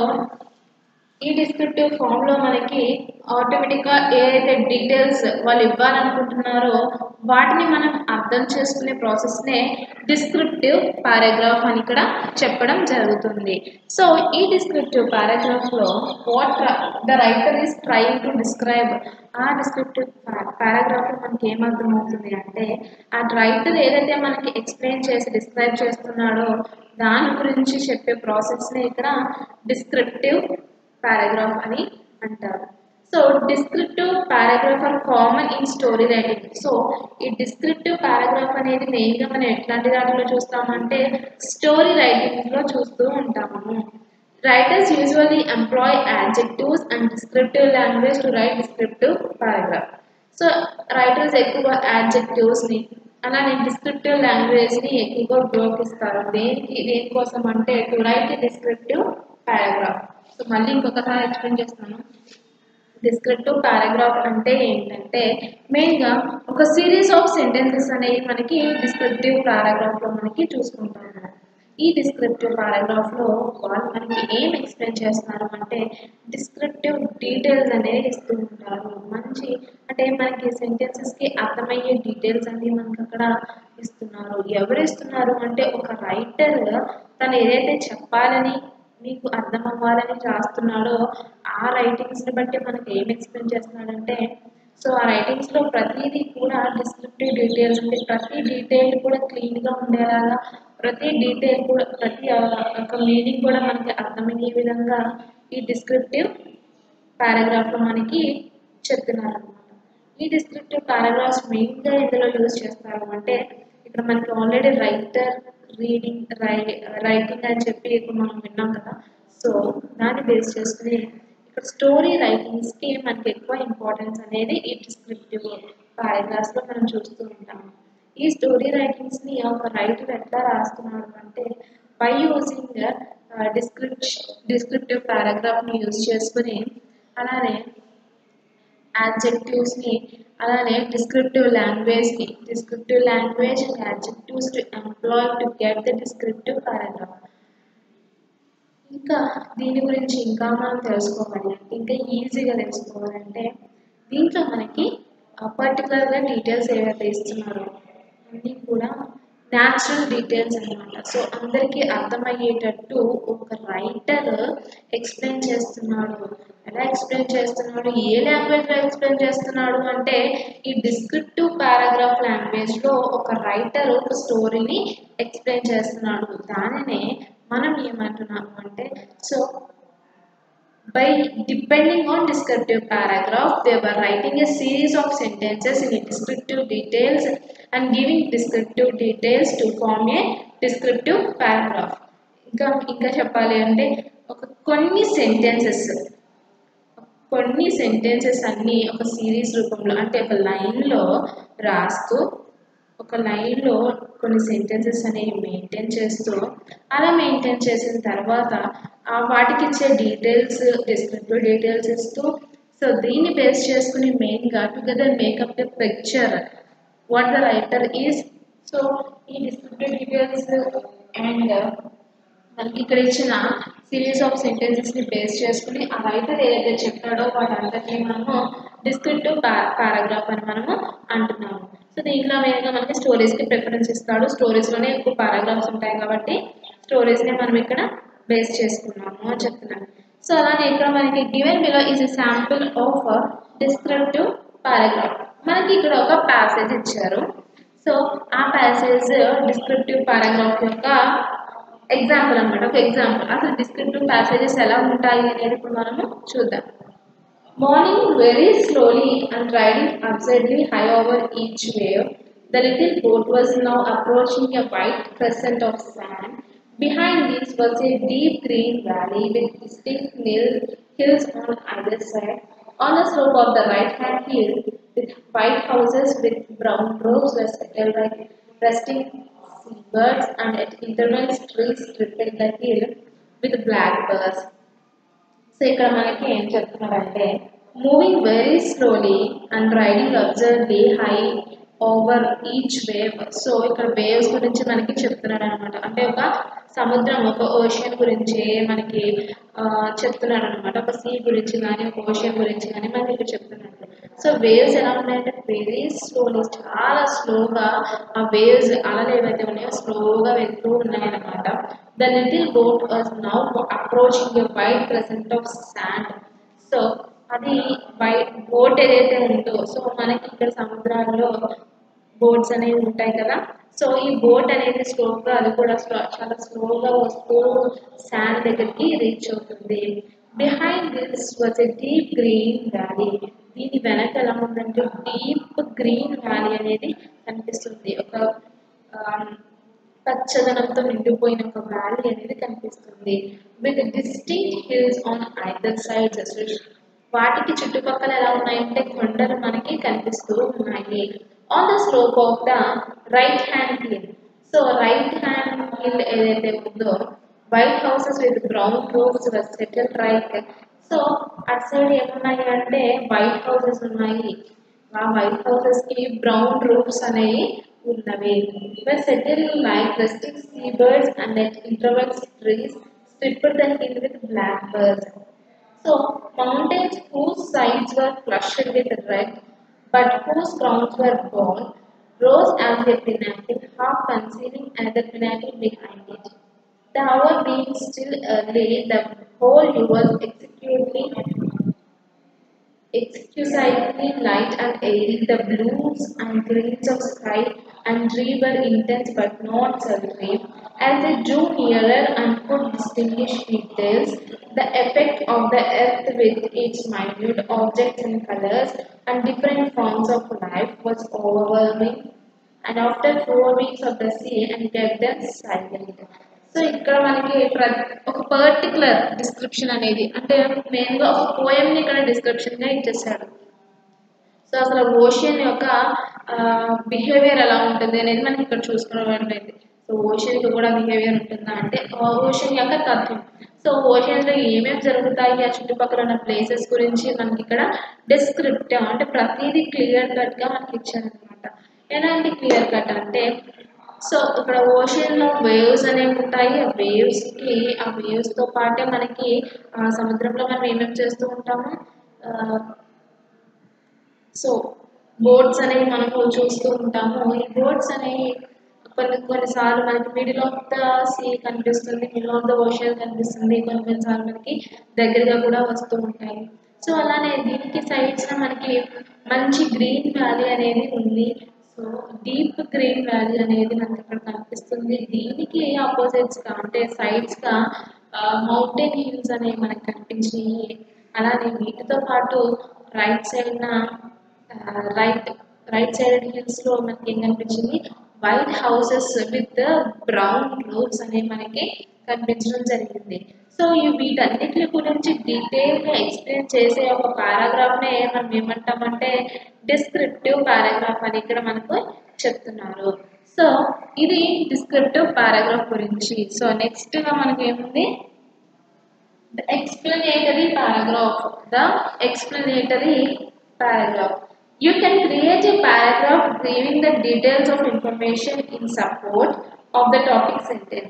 ఈ డిస్క్రిప్టివ్ ఫామ్లో మనకి ఆటోమేటిక్గా ఏదైతే డీటెయిల్స్ వాళ్ళు ఇవ్వాలనుకుంటున్నారో వాటిని మనం అర్థం చేసుకునే ప్రాసెస్నే డిస్క్రిప్టివ్ పారాగ్రాఫ్ అని ఇక్కడ చెప్పడం జరుగుతుంది సో ఈ డిస్క్రిప్టివ్ పారాగ్రాఫ్లో what the writer is trying to describe ఆ డిస్క్రిప్టివ్ పారాగ్రాఫ్లో మనకి ఏమర్థమవుతుంది అంటే ఆ రైటర్ ఏదైతే మనకి ఎక్స్ప్లెయిన్ చేసి డిస్క్రైబ్ చేస్తున్నాడో దాని గురించి చెప్పే ప్రాసెస్నే ఇక్కడ డిస్క్రిప్టివ్ పారాగ్రాఫ్ అని అంటారు so descriptive paragraph are common in story writing so ఈ డిస్క్రిప్టివ్ పారాగ్రాఫ్ అనేది మెయిన్గా మనం ఎట్లాంటి దాంట్లో చూస్తామంటే స్టోరీ రైటింగ్లో చూస్తూ ఉంటాము writers usually employ adjectives and descriptive language to write descriptive paragraph so writers ఎక్కువ యాడ్జెక్టివ్స్ని అలానే డిస్క్రిప్టివ్ లాంగ్వేజ్ని ఎక్కువగా ఉపయోగిస్తారు దేనికి దేనికోసం అంటే to write descriptive paragraph so మళ్ళీ ఇంకొకసారి ఎక్స్ప్లెయిన్ చేస్తాను డిస్క్రిప్టివ్ పారాగ్రాఫ్ అంటే ఏంటంటే మెయిన్గా ఒక సిరీస్ ఆఫ్ సెంటెన్సెస్ అనేవి మనకి డిస్క్రిప్టివ్ పారాగ్రాఫ్లో మనకి చూసుకుంటాము ఈ డిస్క్రిప్టివ్ పారాగ్రాఫ్లో వాళ్ళు మనకి ఏం ఎక్స్ప్లెయిన్ చేస్తున్నారు అంటే డిస్క్రిప్టివ్ డీటెయిల్స్ అనేవి ఇస్తూ ఉంటారు మంచి అంటే మనకి సెంటెన్సెస్కి అర్థమయ్యే డీటెయిల్స్ అన్ని మనకి అక్కడ ఇస్తున్నారు ఎవరు ఇస్తున్నారు అంటే ఒక రైటర్ తను ఏదైతే చెప్పాలని మీకు అర్థం అవ్వాలని రాస్తున్నాడో ఆ రైటింగ్స్ని బట్టి మనకి ఏం ఎక్స్ప్లెయిన్ చేస్తున్నాడంటే సో ఆ రైటింగ్స్లో ప్రతిదీ కూడా డిస్క్రిప్టివ్ డీటెయిల్స్ అంటే ప్రతి డీటెయిల్ కూడా క్లీన్గా ఉండేలాగా ప్రతి డీటెయిల్ కూడా ప్రతి ఒక మీనింగ్ కూడా మనకి అర్థమయ్యే విధంగా ఈ డిస్క్రిప్టివ్ పారాగ్రాఫ్లో మనకి చెప్తున్నారు అనమాట ఈ డిస్క్రిప్టివ్ పారాగ్రాఫ్స్ మెయిన్గా ఇందులో యూజ్ చేస్తారు అంటే ఇక్కడ మనకి ఆల్రెడీ రైటర్ రీడింగ్ రై రైటింగ్ అని చెప్పి ఇప్పుడు మనం విన్నాం కదా సో దాన్ని బేస్ చేసుకుని ఇక్కడ స్టోరీ రైటింగ్స్కి మనకి ఎక్కువ ఇంపార్టెన్స్ అనేది ఈ డిస్క్రిప్టివ్ పారాగ్రాఫ్స్లో మనం చూస్తూ ఉంటాము ఈ స్టోరీ రైటింగ్స్ని ఒక రైటర్ ఎట్లా రాస్తున్నాడు అంటే బై యూజింగ్ డిస్క్రిప్షన్ డిస్క్రిప్టివ్ పారాగ్రాఫ్ని యూజ్ చేసుకుని అలానే యాడ్జెక్టివ్స్ని అలానే డిస్క్రిప్టివ్ లాంగ్వేజ్ని descriptive language and adjectives to employ to get the descriptive paragraph ఇంకా దీని గురించి ఇంకా మనం తెలుసుకోవాలి ఇంకా ఈజీగా తెలుసుకోవాలంటే దీంట్లో మనకి పర్టికులర్గా డీటెయిల్స్ ఏవైతే ఇస్తున్నారో అన్నీ కూడా న్యాచురల్ డీటెయిల్స్ అనమాట సో అందరికీ అర్థమయ్యేటట్టు ఒక రైటర్ ఎక్స్ప్లెయిన్ చేస్తున్నాడు ఎలా ఎక్స్ప్లెయిన్ చేస్తున్నాడు ఏ లాంగ్వేజ్లో ఎక్స్ప్లెయిన్ చేస్తున్నాడు అంటే ఈ డిస్క్రిప్టివ్ పారాగ్రాఫ్ లాంగ్వేజ్లో ఒక రైటర్ ఒక స్టోరీని ఎక్స్ప్లెయిన్ చేస్తున్నాడు దానినే మనం ఏమంటున్నాము అంటే so by depending on descriptive paragraph they were writing a series of sentences in descriptive details and giving descriptive details to form a descriptive paragraph ఇంకా ఇంకా చెప్పాలి అంటే ఒక కొన్ని సెంటెన్సెస్ కొన్ని సెంటెన్సెస్ అన్నీ ఒక సిరీస్ రూపంలో అంటే ఒక లైన్లో రాస్తూ ఒక లైన్లో కొన్ని సెంటెన్సెస్ అనేవి మెయింటైన్ చేస్తూ అలా మెయింటైన్ చేసిన తర్వాత ఆ వాటికి ఇచ్చే డీటెయిల్స్ డిస్క్రిప్టివ్ డీటెయిల్స్ ఇస్తూ సో దీన్ని బేస్ చేసుకుని మెయిన్గా together make up the picture what the writer is so ఈ డిస్క్రిప్టివ్ డీటెయిల్స్ అండ్ మనకి ఇక్కడ ఇచ్చిన సిరీస్ ఆఫ్ సెంటెన్సెస్ని బేస్ చేసుకుని ఆ రైటర్ ఏదైతే చెప్పాడో వాటంతటిని మనము డిస్క్రిప్టివ్ పారాగ్రాఫ్ అని మనము అంటున్నాము సో దీంట్లో మెయిన్గా మనకి స్టోరీస్కి ప్రిఫరెన్స్ ఇస్తాడు స్టోరీస్లోనే ఎక్కువ పారాగ్రాఫ్స్ ఉంటాయి కాబట్టి స్టోరీస్ని మనం ఇక్కడ బేస్ చేసుకున్నాము అని చెప్తున్నాను సో అలానే ఇక్కడ మనకి given below is a sample of descriptive paragraph మనకి ఇక్కడ ఒక ప్యాసేజ్ ఇచ్చారు సో ఆ ప్యాసేజ్ డిస్క్రిప్టివ్ పారాగ్రాఫ్ యొక్క ఎగ్జాంపుల్ అనమాట ఒక ఎగ్జాంపుల్ అసలు డిస్క్రిప్టివ్ ప్యాసేజెస్ ఎలా ఉంటాయి అనేది ఇప్పుడు మనము చూద్దాం morning very slowly and riding absurdly high over each wave, the little boat was now approaching a white crescent of sand. Behind this was a deep green valley with distinct hill- hills on either side. On the slope of the right hand hill, with white houses with brown roofs were settled like resting seabirds, and at intervals trees stripping the hill with blackbirds. So ఇక్కడ మనకి ఏం చెప్తున్నాడంటే moving very slowly and riding absurdly high over each wave so ఇక్కడ వేవ్స్ గురించి మనకి చెప్తున్నాడు అనమాట అంటే ఒక సముద్రం ఒక ఓషన్ గురించి మనకి ఆ, చెప్తున్నాడు అనమాట ఒక సీ గురించి కానీ ఒక ఓషన్ గురించి కానీ మనకి ఇక్కడ చెప్తున్నాడు సో వేవ్స్ ఎలా ఉన్నాయంటే వెరీ స్లోలీ చాలా స్లోగా ఆ వేవ్స్ అలలు ఏవైతే ఉన్నాయో స్లోగా వెళ్తూ ఉన్నాయన్నమాట the little boat was now approaching a white present of sand so అది వైట్ బోట్ ఏదైతే ఉందో సో మనకి ఇక్కడ సముద్రాల్లో బోట్స్ అనేవి ఉంటాయి కదా సో ఈ బోట్ అనేది స్లోగా అది కూడా స్లో చాలా స్లోగా వస్తూ శాండ్ దగ్గరికి రీచ్ అవుతుంది behind this was a deep green valley దీని వెనక ఎలా ఉందంటే డీప్ గ్రీన్ వ్యాలీ అనేది కనిపిస్తుంది ఒక ఆమ్, పచ్చదనంతో నిండిపోయిన ఒక వ్యాలీ అనేది కనిపిస్తుంది with distinct hills on either sides వాటికి చుట్టుపక్కల ఎలా ఉన్నాయంటే కొండలు మనకి కనిపిస్తూ ఉన్నాయి on the slope of the right hand hill so right hand hill ఏదైతే ఉందో white houses with brown roofs settle right so అటు సైడ్ ఏమున్నాయి అంటే వైట్ హౌసెస్ ఉన్నాయి ఆ వైట్ హౌసెస్ కి బ్రౌన్ రూఫ్స్ అనేవి ఉన్నవి were settled like rustic seabirds and at intervals trees stripped the hill with blackbirds. So mountains whose sides were flushed with red, but whose crowns were gold, rose as a pinnacle, half concealing another pinnacle behind it. The hour being still early, the whole was executely exquisitely light and airy, the blues and greens of sky and tree were intense but not sultry. As they drew nearer and could distinguish details, the effect of the earth with its minute objects and colors and different forms of life was overwhelming. And after four weeks of the sea, and kept them silent. So ఇక్కడ మనకి ప్ర- ఒక పర్టికులర్ డిస్క్రిప్షన్ అనేది అంటే మెయిన్గా ఒక పోయంని ఇక్కడ డిస్క్రిప్షన్గా ఇచ్చేసాడు సో అసలు ఓషన్ యొక్క బిహేవియర్ ఎలా ఉంటుంది అనేది మనకి ఇక్కడ చూసుకున్నట్లయితే సో ఓషన్కి కూడా బిహేవియర్ ఉంటుందా అంటే ఓషన్ యొక్క తత్వం సో ఓషన్లో ఏమేమి జరుగుతాయి ఆ చుట్టుపక్కల ఉన్న ప్లేసెస్ గురించి మనకి ఇక్కడ డిస్క్రిప్టివ్ అంటే ప్రతిదీ క్లియర్ కట్గా మనకి ఇచ్చారనమాట ఎలాంటి క్లియర్ కట్ అంటే సో ఇక్కడ ఓషన్ లో వేవ్స్ అనేవి ఉంటాయి ఆ వేవ్స్ కి ఆ వేవ్స్ తో పాటే మనకి ఆ సముద్రంలో మనం ఏమేమి చేస్తూ ఉంటాము సో బోట్స్ అనేవి మనము చూస్తూ ఉంటాము ఈ బోట్స్ అనేవి కొన్ని కొన్నిసార్లు మనకి మిడిల్ ఆఫ్ ద సీ కనిపిస్తుంది మిడిల్ ఆఫ్ ద ఓషన్ కనిపిస్తుంది కొన్ని కొన్నిసార్లు మనకి దగ్గరగా కూడా వస్తూ ఉంటాయి సో అలానే దీనికి సైడ్స్ మనకి మంచి గ్రీన్ వ్యాలీ అనేది ఉంది సో డీప్ గ్రీన్ వ్యాలీ అనేది మనకి ఇక్కడ కనిపిస్తుంది దీనికి ఆపోజిట్స్ గా అంటే సైడ్స్ గా మౌంటైన్ హిల్స్ అనేవి మనకి కనిపించినాయి అలానే వీటితో పాటు రైట్ సైడ్ న రైట్ రైట్ సైడ్ హిల్స్ లో మనకి ఏం కనిపించింది white houses with brown roofs అనేవి మనకి కనిపించడం జరిగింది సో ఈ వీటన్నిటి గురించి డీటెయిల్ గా ఎక్స్ప్లెయిన్ చేసే ఒక పారాగ్రాఫ్ నే మనం ఏమంటామంటే డిస్క్రిప్టివ్ పారాగ్రాఫ్ అని ఇక్కడ మనకు చెప్తున్నారు సో ఇది డిస్క్రిప్టివ్ పారాగ్రాఫ్ గురించి సో నెక్స్ట్ గా మనకి ఏముంది the explanatory paragraph the explanatory paragraph you can create a paragraph giving the details of information in support of the topic sentence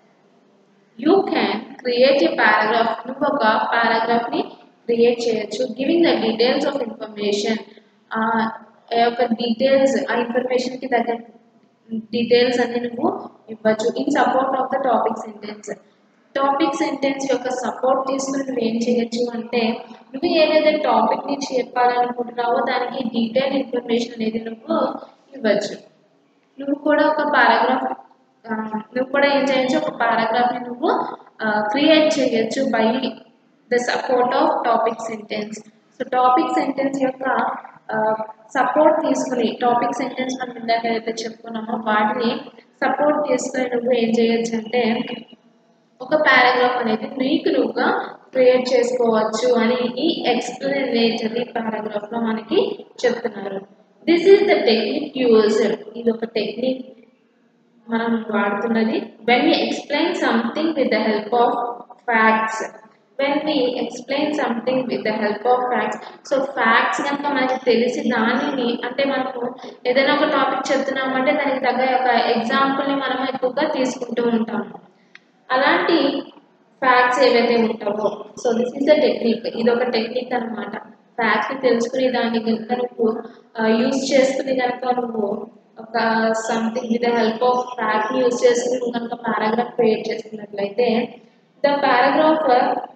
you can create a paragraph నువ్వు ఒక పారాగ్రాఫ్ ని క్రియేట్ చేయొచ్చు giving the details of information ఆ యొక్క డీటెయిల్స్ ఆ ఇన్ఫర్మేషన్ కి తగ్గ డీటెయిల్స్ అన్ని నువ్వు ఇవ్వచ్చు in support of the topic sentence topic sentence యొక్క సపోర్ట్ తీసుకుని నువ్వు ఏం చేయొచ్చు అంటే నువ్వు ఏదైతే టాపిక్ ని చెప్పాలనుకుంటున్నావో దానికి డీటెయిల్ ఇన్ఫర్మేషన్ అనేది నువ్వు ఇవ్వచ్చు నువ్వు కూడా ఒక పారాగ్రాఫ్ నువ్వు కూడా ఏం చేయొచ్చు ఒక పారాగ్రాఫ్ ని నువ్వు క్రియేట్ చేయొచ్చు by the support of topic sentence so topic sentence యొక్క సపోర్ట్ తీసుకుని టాపిక్ సెంటెన్స్ మనం ఇందాక ఏదైతే చెప్పుకున్నామో వాటిని సపోర్ట్ తీసుకుని నువ్వు ఏం చేయొచ్చు అంటే ఒక పారాగ్రాఫ్ అనేది నీకు నువ్వుగా క్రియేట్ చేసుకోవచ్చు అని ఈ ఎక్స్ప్లెనేటరీ పారాగ్రాఫ్ లో మనకి చెప్తున్నారు this is the technique used ఇది ఒక టెక్నిక్ మనం వాడుతున్నది when we explain something with the help of facts when we explain something with the help of facts so facts కనుక మనకి తెలిసి దానిని అంటే మనము ఏదైనా ఒక టాపిక్ చెప్తున్నామంటే దానికి తగ్గ ఒక ఎగ్జాంపుల్ని మనం ఎక్కువగా తీసుకుంటూ ఉంటాము అలాంటి ఫ్యాక్ట్స్ ఏవైతే ఉంటావో so this is the technique ఇది ఒక టెక్నిక్ అనమాట ఫ్యాక్ట్ని తెలుసుకుని దాన్ని కనుక నువ్వు యూజ్ చేసుకుని కనుక నువ్వు ఒక సంథింగ్ విత్ హెల్ప్ ఆఫ్ ఫ్యాక్ట్ని యూజ్ చేసుకుని నువ్వు కనుక పారాగ్రాఫ్ క్రియేట్ చేసుకున్నట్లయితే ద పారాగ్రాఫ్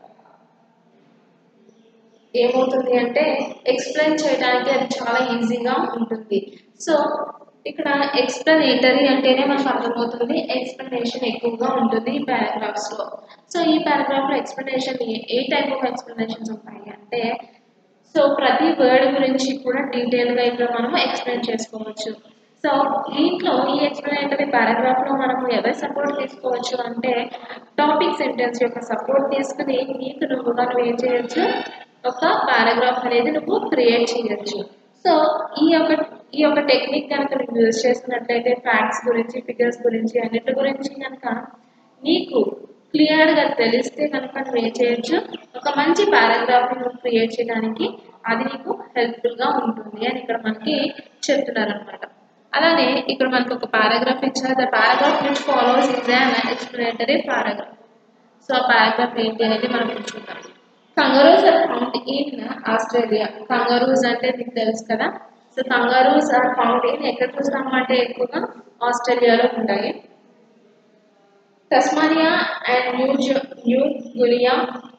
ఏమవుతుంది అంటే ఎక్స్ప్లెయిన్ చేయడానికి అది చాలా ఈజీగా ఉంటుంది సో ఇక్కడ ఎక్స్ప్లెనేటరీ అంటేనే మనకు అర్థమవుతుంది ఎక్స్ప్లెనేషన్ ఎక్కువగా ఉంటుంది ఈ పారాగ్రాఫ్స్ లో సో ఈ పారాగ్రాఫ్ లో ఎక్స్ప్లెనేషన్ ఏ టైప్ ఆఫ్ ఎక్స్ప్లెనేషన్స్ ఉంటాయి అంటే సో ప్రతి వర్డ్ గురించి కూడా డీటెయిల్ గా ఇక్కడ మనం ఎక్స్ప్లెయిన్ చేసుకోవచ్చు సో దీంట్లో ఈ ఎక్స్ప్లెనేటరీ పారాగ్రాఫ్ లో మనం ఎవరి సపోర్ట్ తీసుకోవచ్చు అంటే టాపిక్ సెంటెన్స్ యొక్క సపోర్ట్ తీసుకుని నీకు నువ్వుగా నువ్వు ఏం చేయొచ్చు ఒక పారాగ్రాఫ్ అనేది నువ్వు క్రియేట్ చేయొచ్చు సో ఈ యొక్క ఈ యొక్క టెక్నిక్ కనుక నువ్వు యూజ్ చేసినట్లయితే ఫ్యాక్ట్స్ గురించి ఫిగర్స్ గురించి అన్నిటి గురించి కనుక నీకు క్లియర్గా తెలిస్తే కనుక నువ్వు ఏం చేయొచ్చు ఒక మంచి పారాగ్రాఫ్ నువ్వు క్రియేట్ చేయడానికి అది నీకు హెల్ప్ఫుల్గా ఉంటుంది అని ఇక్కడ మనకి చెప్తున్నారు అనమాట అలానే ఇక్కడ మనకు ఒక పారాగ్రాఫ్ ఇచ్చారు the paragraph which follows is an explanatory paragraph so ఆ పారాగ్రాఫ్ ఏంటి అనేది మనం చూద్దాం kangaroos are found in Australia kangaroos అంటే మీకు తెలుసు కదా so kangaroos are found in ఎక్కడ చూస్తాము అంటే ఎక్కువగా ఆస్ట్రేలియాలో ఉంటాయి Tasmania and new new Guinea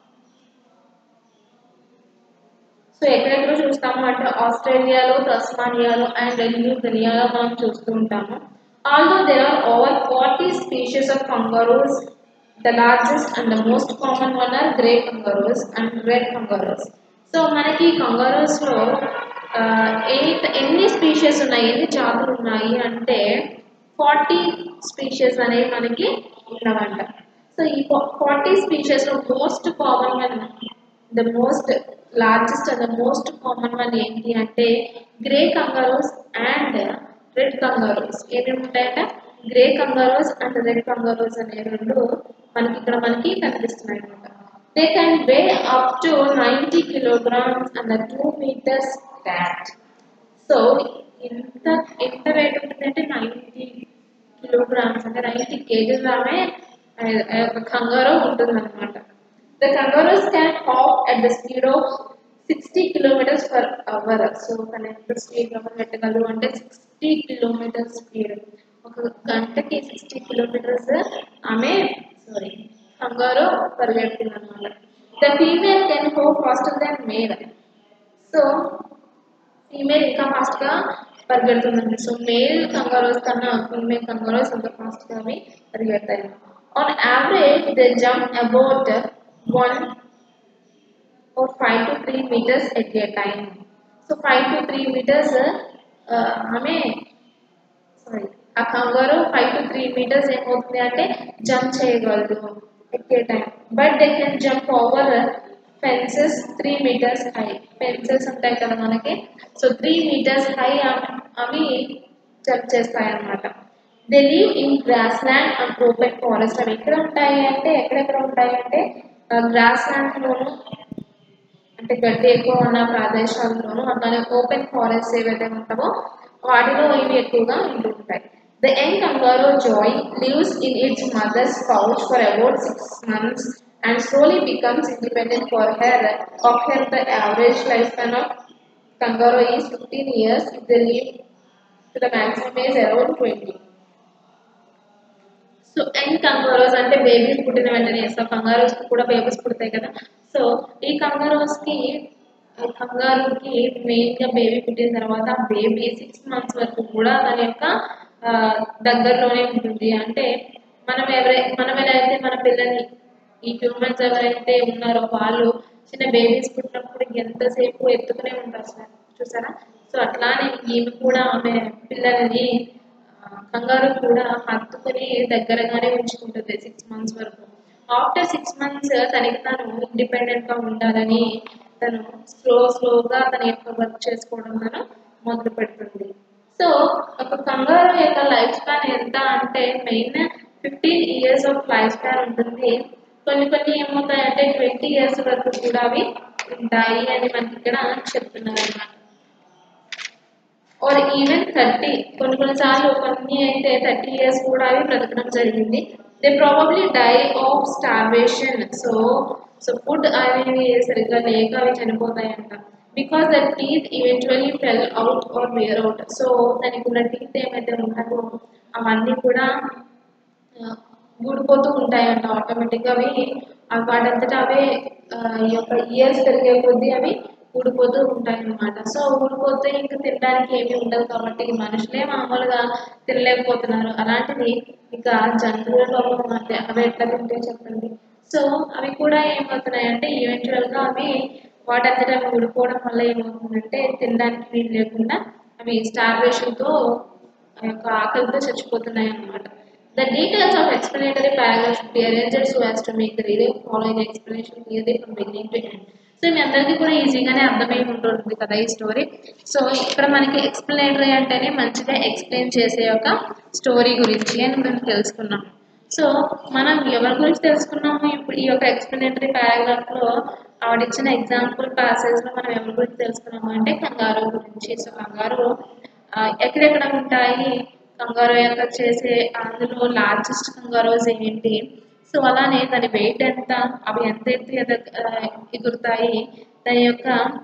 so ఎక్కడెక్కడ చూస్తాము అంటే ఆస్ట్రేలియాలో తస్మానియాలో అండ్ న్యూ గినియాలో మనం చూస్తూ ఉంటాము although there are over forty species of kangaroos the largest and the most common one are grey kangaroos and red kangaroos so మనకి కంగారూస్లో ఎయిట్ ఎన్ని స్పీషీస్ ఉన్నాయి ఎన్ని జాతులు ఉన్నాయి అంటే ఫార్టీ స్పీషీస్ అనేవి మనకి ఉన్నవంట సో ఈ ఫార్టీ స్పీషీస్లో most common one the most largest and the most common one ఏంటి అంటే grey kangaroos and red kangaroos ఏమేమి ఉంటాయంటే grey kangaroos and red kangaroos అనే రెండు మనకి ఇక్కడ మనకి కనిపిస్తున్నాయి అనమాట they can weigh up to ninety kilograms and two metres fat so ఎంత ఎంత వెయిట్ ఉంటుందంటే నైంటీ కిలోగ్రామ్స్ అంటే నైంటీ కేజీస్ ఆమె ఒక కంగారో ఉంటుందన్నమాట the kangaroos can hop at the speed of sixty kilometres per hour so తన ఎంత స్పీడ్ లో పెట్టగలరు అంటే సిక్స్టీ కిలోమీటర్స్ స్పీడ్ ఒక గంటకి సిక్స్టీ కిలోమీటర్స్ ఆమె సారీ కంగారో పరిగెడుతుంది అనమాట the female can hop faster than male so female ఇంకా ఫాస్ట్గా పరిగెడుతుందండి సో మేల్ కంగారోస్ కన్నా ఫీమేల్ కంగారోస్ ఇంకా ఫాస్ట్గా అవి పరిగెడతాయి on average they jump about one or 5 to 3 meters at a time. So 5 to 3 meters uh, ఆమె సారీ ఆ kangaroo five to three metres ఏమవుతుంది అంటే జంప్ చేయగలదు at a time but they can jump over fences three metres high fences ఉంటాయి కదా మనకి సో త్రీ మీటర్స్ హై అవి జంప్ చేస్తాయి అన్నమాట they live in grass land and open forest అవి ఎక్కడ ఉంటాయి అంటే ఎక్కడెక్కడ ఉంటాయి అంటే గ్రాస్ ల్యాండ్లోను అంటే గడ్డి ఎక్కువ ఉన్న ప్రదేశాల్లోనూ అట్లానే ఓపెన్ ఫారెస్ట్ ఏవైతే ఉంటావో వాటిలో ఇవి ఎక్కువగా ఉంటూ ఉంటాయి the young kangaroo joey lives in its mother's pouch for about six months and slowly becomes independent for her of her the average life span of kangaroo is fifteen years if the live to the maximum age around twenty so young kangaroos అంటే బేబీస్ పుట్టిన వెంటనే సో కంగారోస్ కూడా బేబీస్ పుడతాయి కదా సో ఈ కంగారోస్ కి కంగారుకి మెయిన్ గా బేబీ పుట్టిన తర్వాత బేబీ సిక్స్ మంత్స్ వరకు కూడా దాని యొక్క ఆ, దగ్గరలోనే ఉంటుంది అంటే మనం ఎవరై మనం ఎలా అయితే మన పిల్లల్ని ఈ హ్యూమన్స్ ఎవరైతే ఉన్నారో వాళ్ళు చిన్న బేబీస్ పుట్టినప్పుడు ఎంతసేపు ఎత్తుకునే ఉంటారు సార్ చూసారా సో అట్లానే ఈమె కూడా ఆమె పిల్లల్ని ఆ, కంగారు కూడా హత్తుకుని దగ్గరగానే ఉంచుకుంటుంది సిక్స్ మంత్స్ వరకు ఆఫ్టర్ సిక్స్ మంత్స్ తనకి తాను ఇండిపెండెంట్ గా ఉండాలని తను స్లో స్లోగా తన యొక్క వర్క్ చేసుకోవడం తను మొదలు పెడుతుంది సో ఒక కంగారు యొక్క లైఫ్ స్పాన్ ఎంత అంటే main fifteen years of life span ఉంటుంది కొన్ని కొన్ని ఏమవుతాయంటే ట్వంటీ ఇయర్స్ వరకు కూడా అవి ఉంటాయి అని మనకి ఇక్కడ చెప్తున్నారు అన్నమాట ఆర్ ఈవెన్ థర్టీ కొన్ని కొన్నిసార్లు కొన్ని అయితే థర్టీ ఇయర్స్ కూడా అవి బ్రతకడం జరిగింది they probably die of starvation so so food అనేవి సరిగ్గా లేక అవి చనిపోతాయంట because the teeth eventually fell out or wear out so దానికి ఉన్న టీత్ ఏమైతే ఉంటాయో అవన్నీ కూడా ఆ, ఊడిపోతూ ఉంటాయంట ఆటోమేటిక్గా అవి అవి వాటంతటా అవే ఆ, ఈ యొక్క ఇయర్స్ పెరిగే కొద్దీ అవి ఊడిపోతూ ఉంటాయి అన్నమాట సో ఊడిపోతే ఇంకా తినడానికి ఏమీ ఉండదు కాబట్టి మనుషులే మామూలుగా తినలేకపోతున్నారు అలాంటిది ఇంకా జంతువులలో అంటే అవి ఎట్లా తింటే చెప్పండి సో అవి కూడా ఏమవుతున్నాయంటే ఈవెన్చువల్గా అవి వాటంతటా అవి ఊడిపోవడం వల్ల ఏమవుతుందంటే తినడానికి వీలు లేకుండా అవి స్టార్వేషన్తో ఆ యొక్క ఆకలితో చచ్చిపోతున్నాయి అన్నమాట The details of explanatory paragraph should be arranged so as to make the reader following the explanation clearly from beginning to end. So మీ అందరికీ కూడా ఈజీగానే అర్థమై ఉంటుంది కదా ఈ స్టోరీ సో ఇక్కడ మనకి ఎక్స్ప్లెనేటరీ అంటేనే మంచిగా ఎక్స్ప్లెయిన్ చేసే ఒక స్టోరీ గురించి అని మనం తెలుసుకున్నాం సో మనం ఎవరి గురించి తెలుసుకున్నాము ఇప్పుడు ఈ యొక్క ఎక్స్ప్లెనేటరీ పారాగ్రాఫ్లో ఆవిడిచ్చిన ఎగ్జాంపుల్ ప్యాసేజ్లో మనం ఎవరి గురించి తెలుసుకున్నాము అంటే కంగారు గురించి సో కంగారు ఆ, ఎక్కడెక్కడ ఉంటాయి కంగారో యొక్క చేసే అందులో లార్జెస్ట్ కంగారోస్ ఏంటి సో అలానే దాని వెయిట్ ఎంత అవి ఎంత ఎత్తు ఎద- ఆ, ఎగురుతాయి దాని యొక్క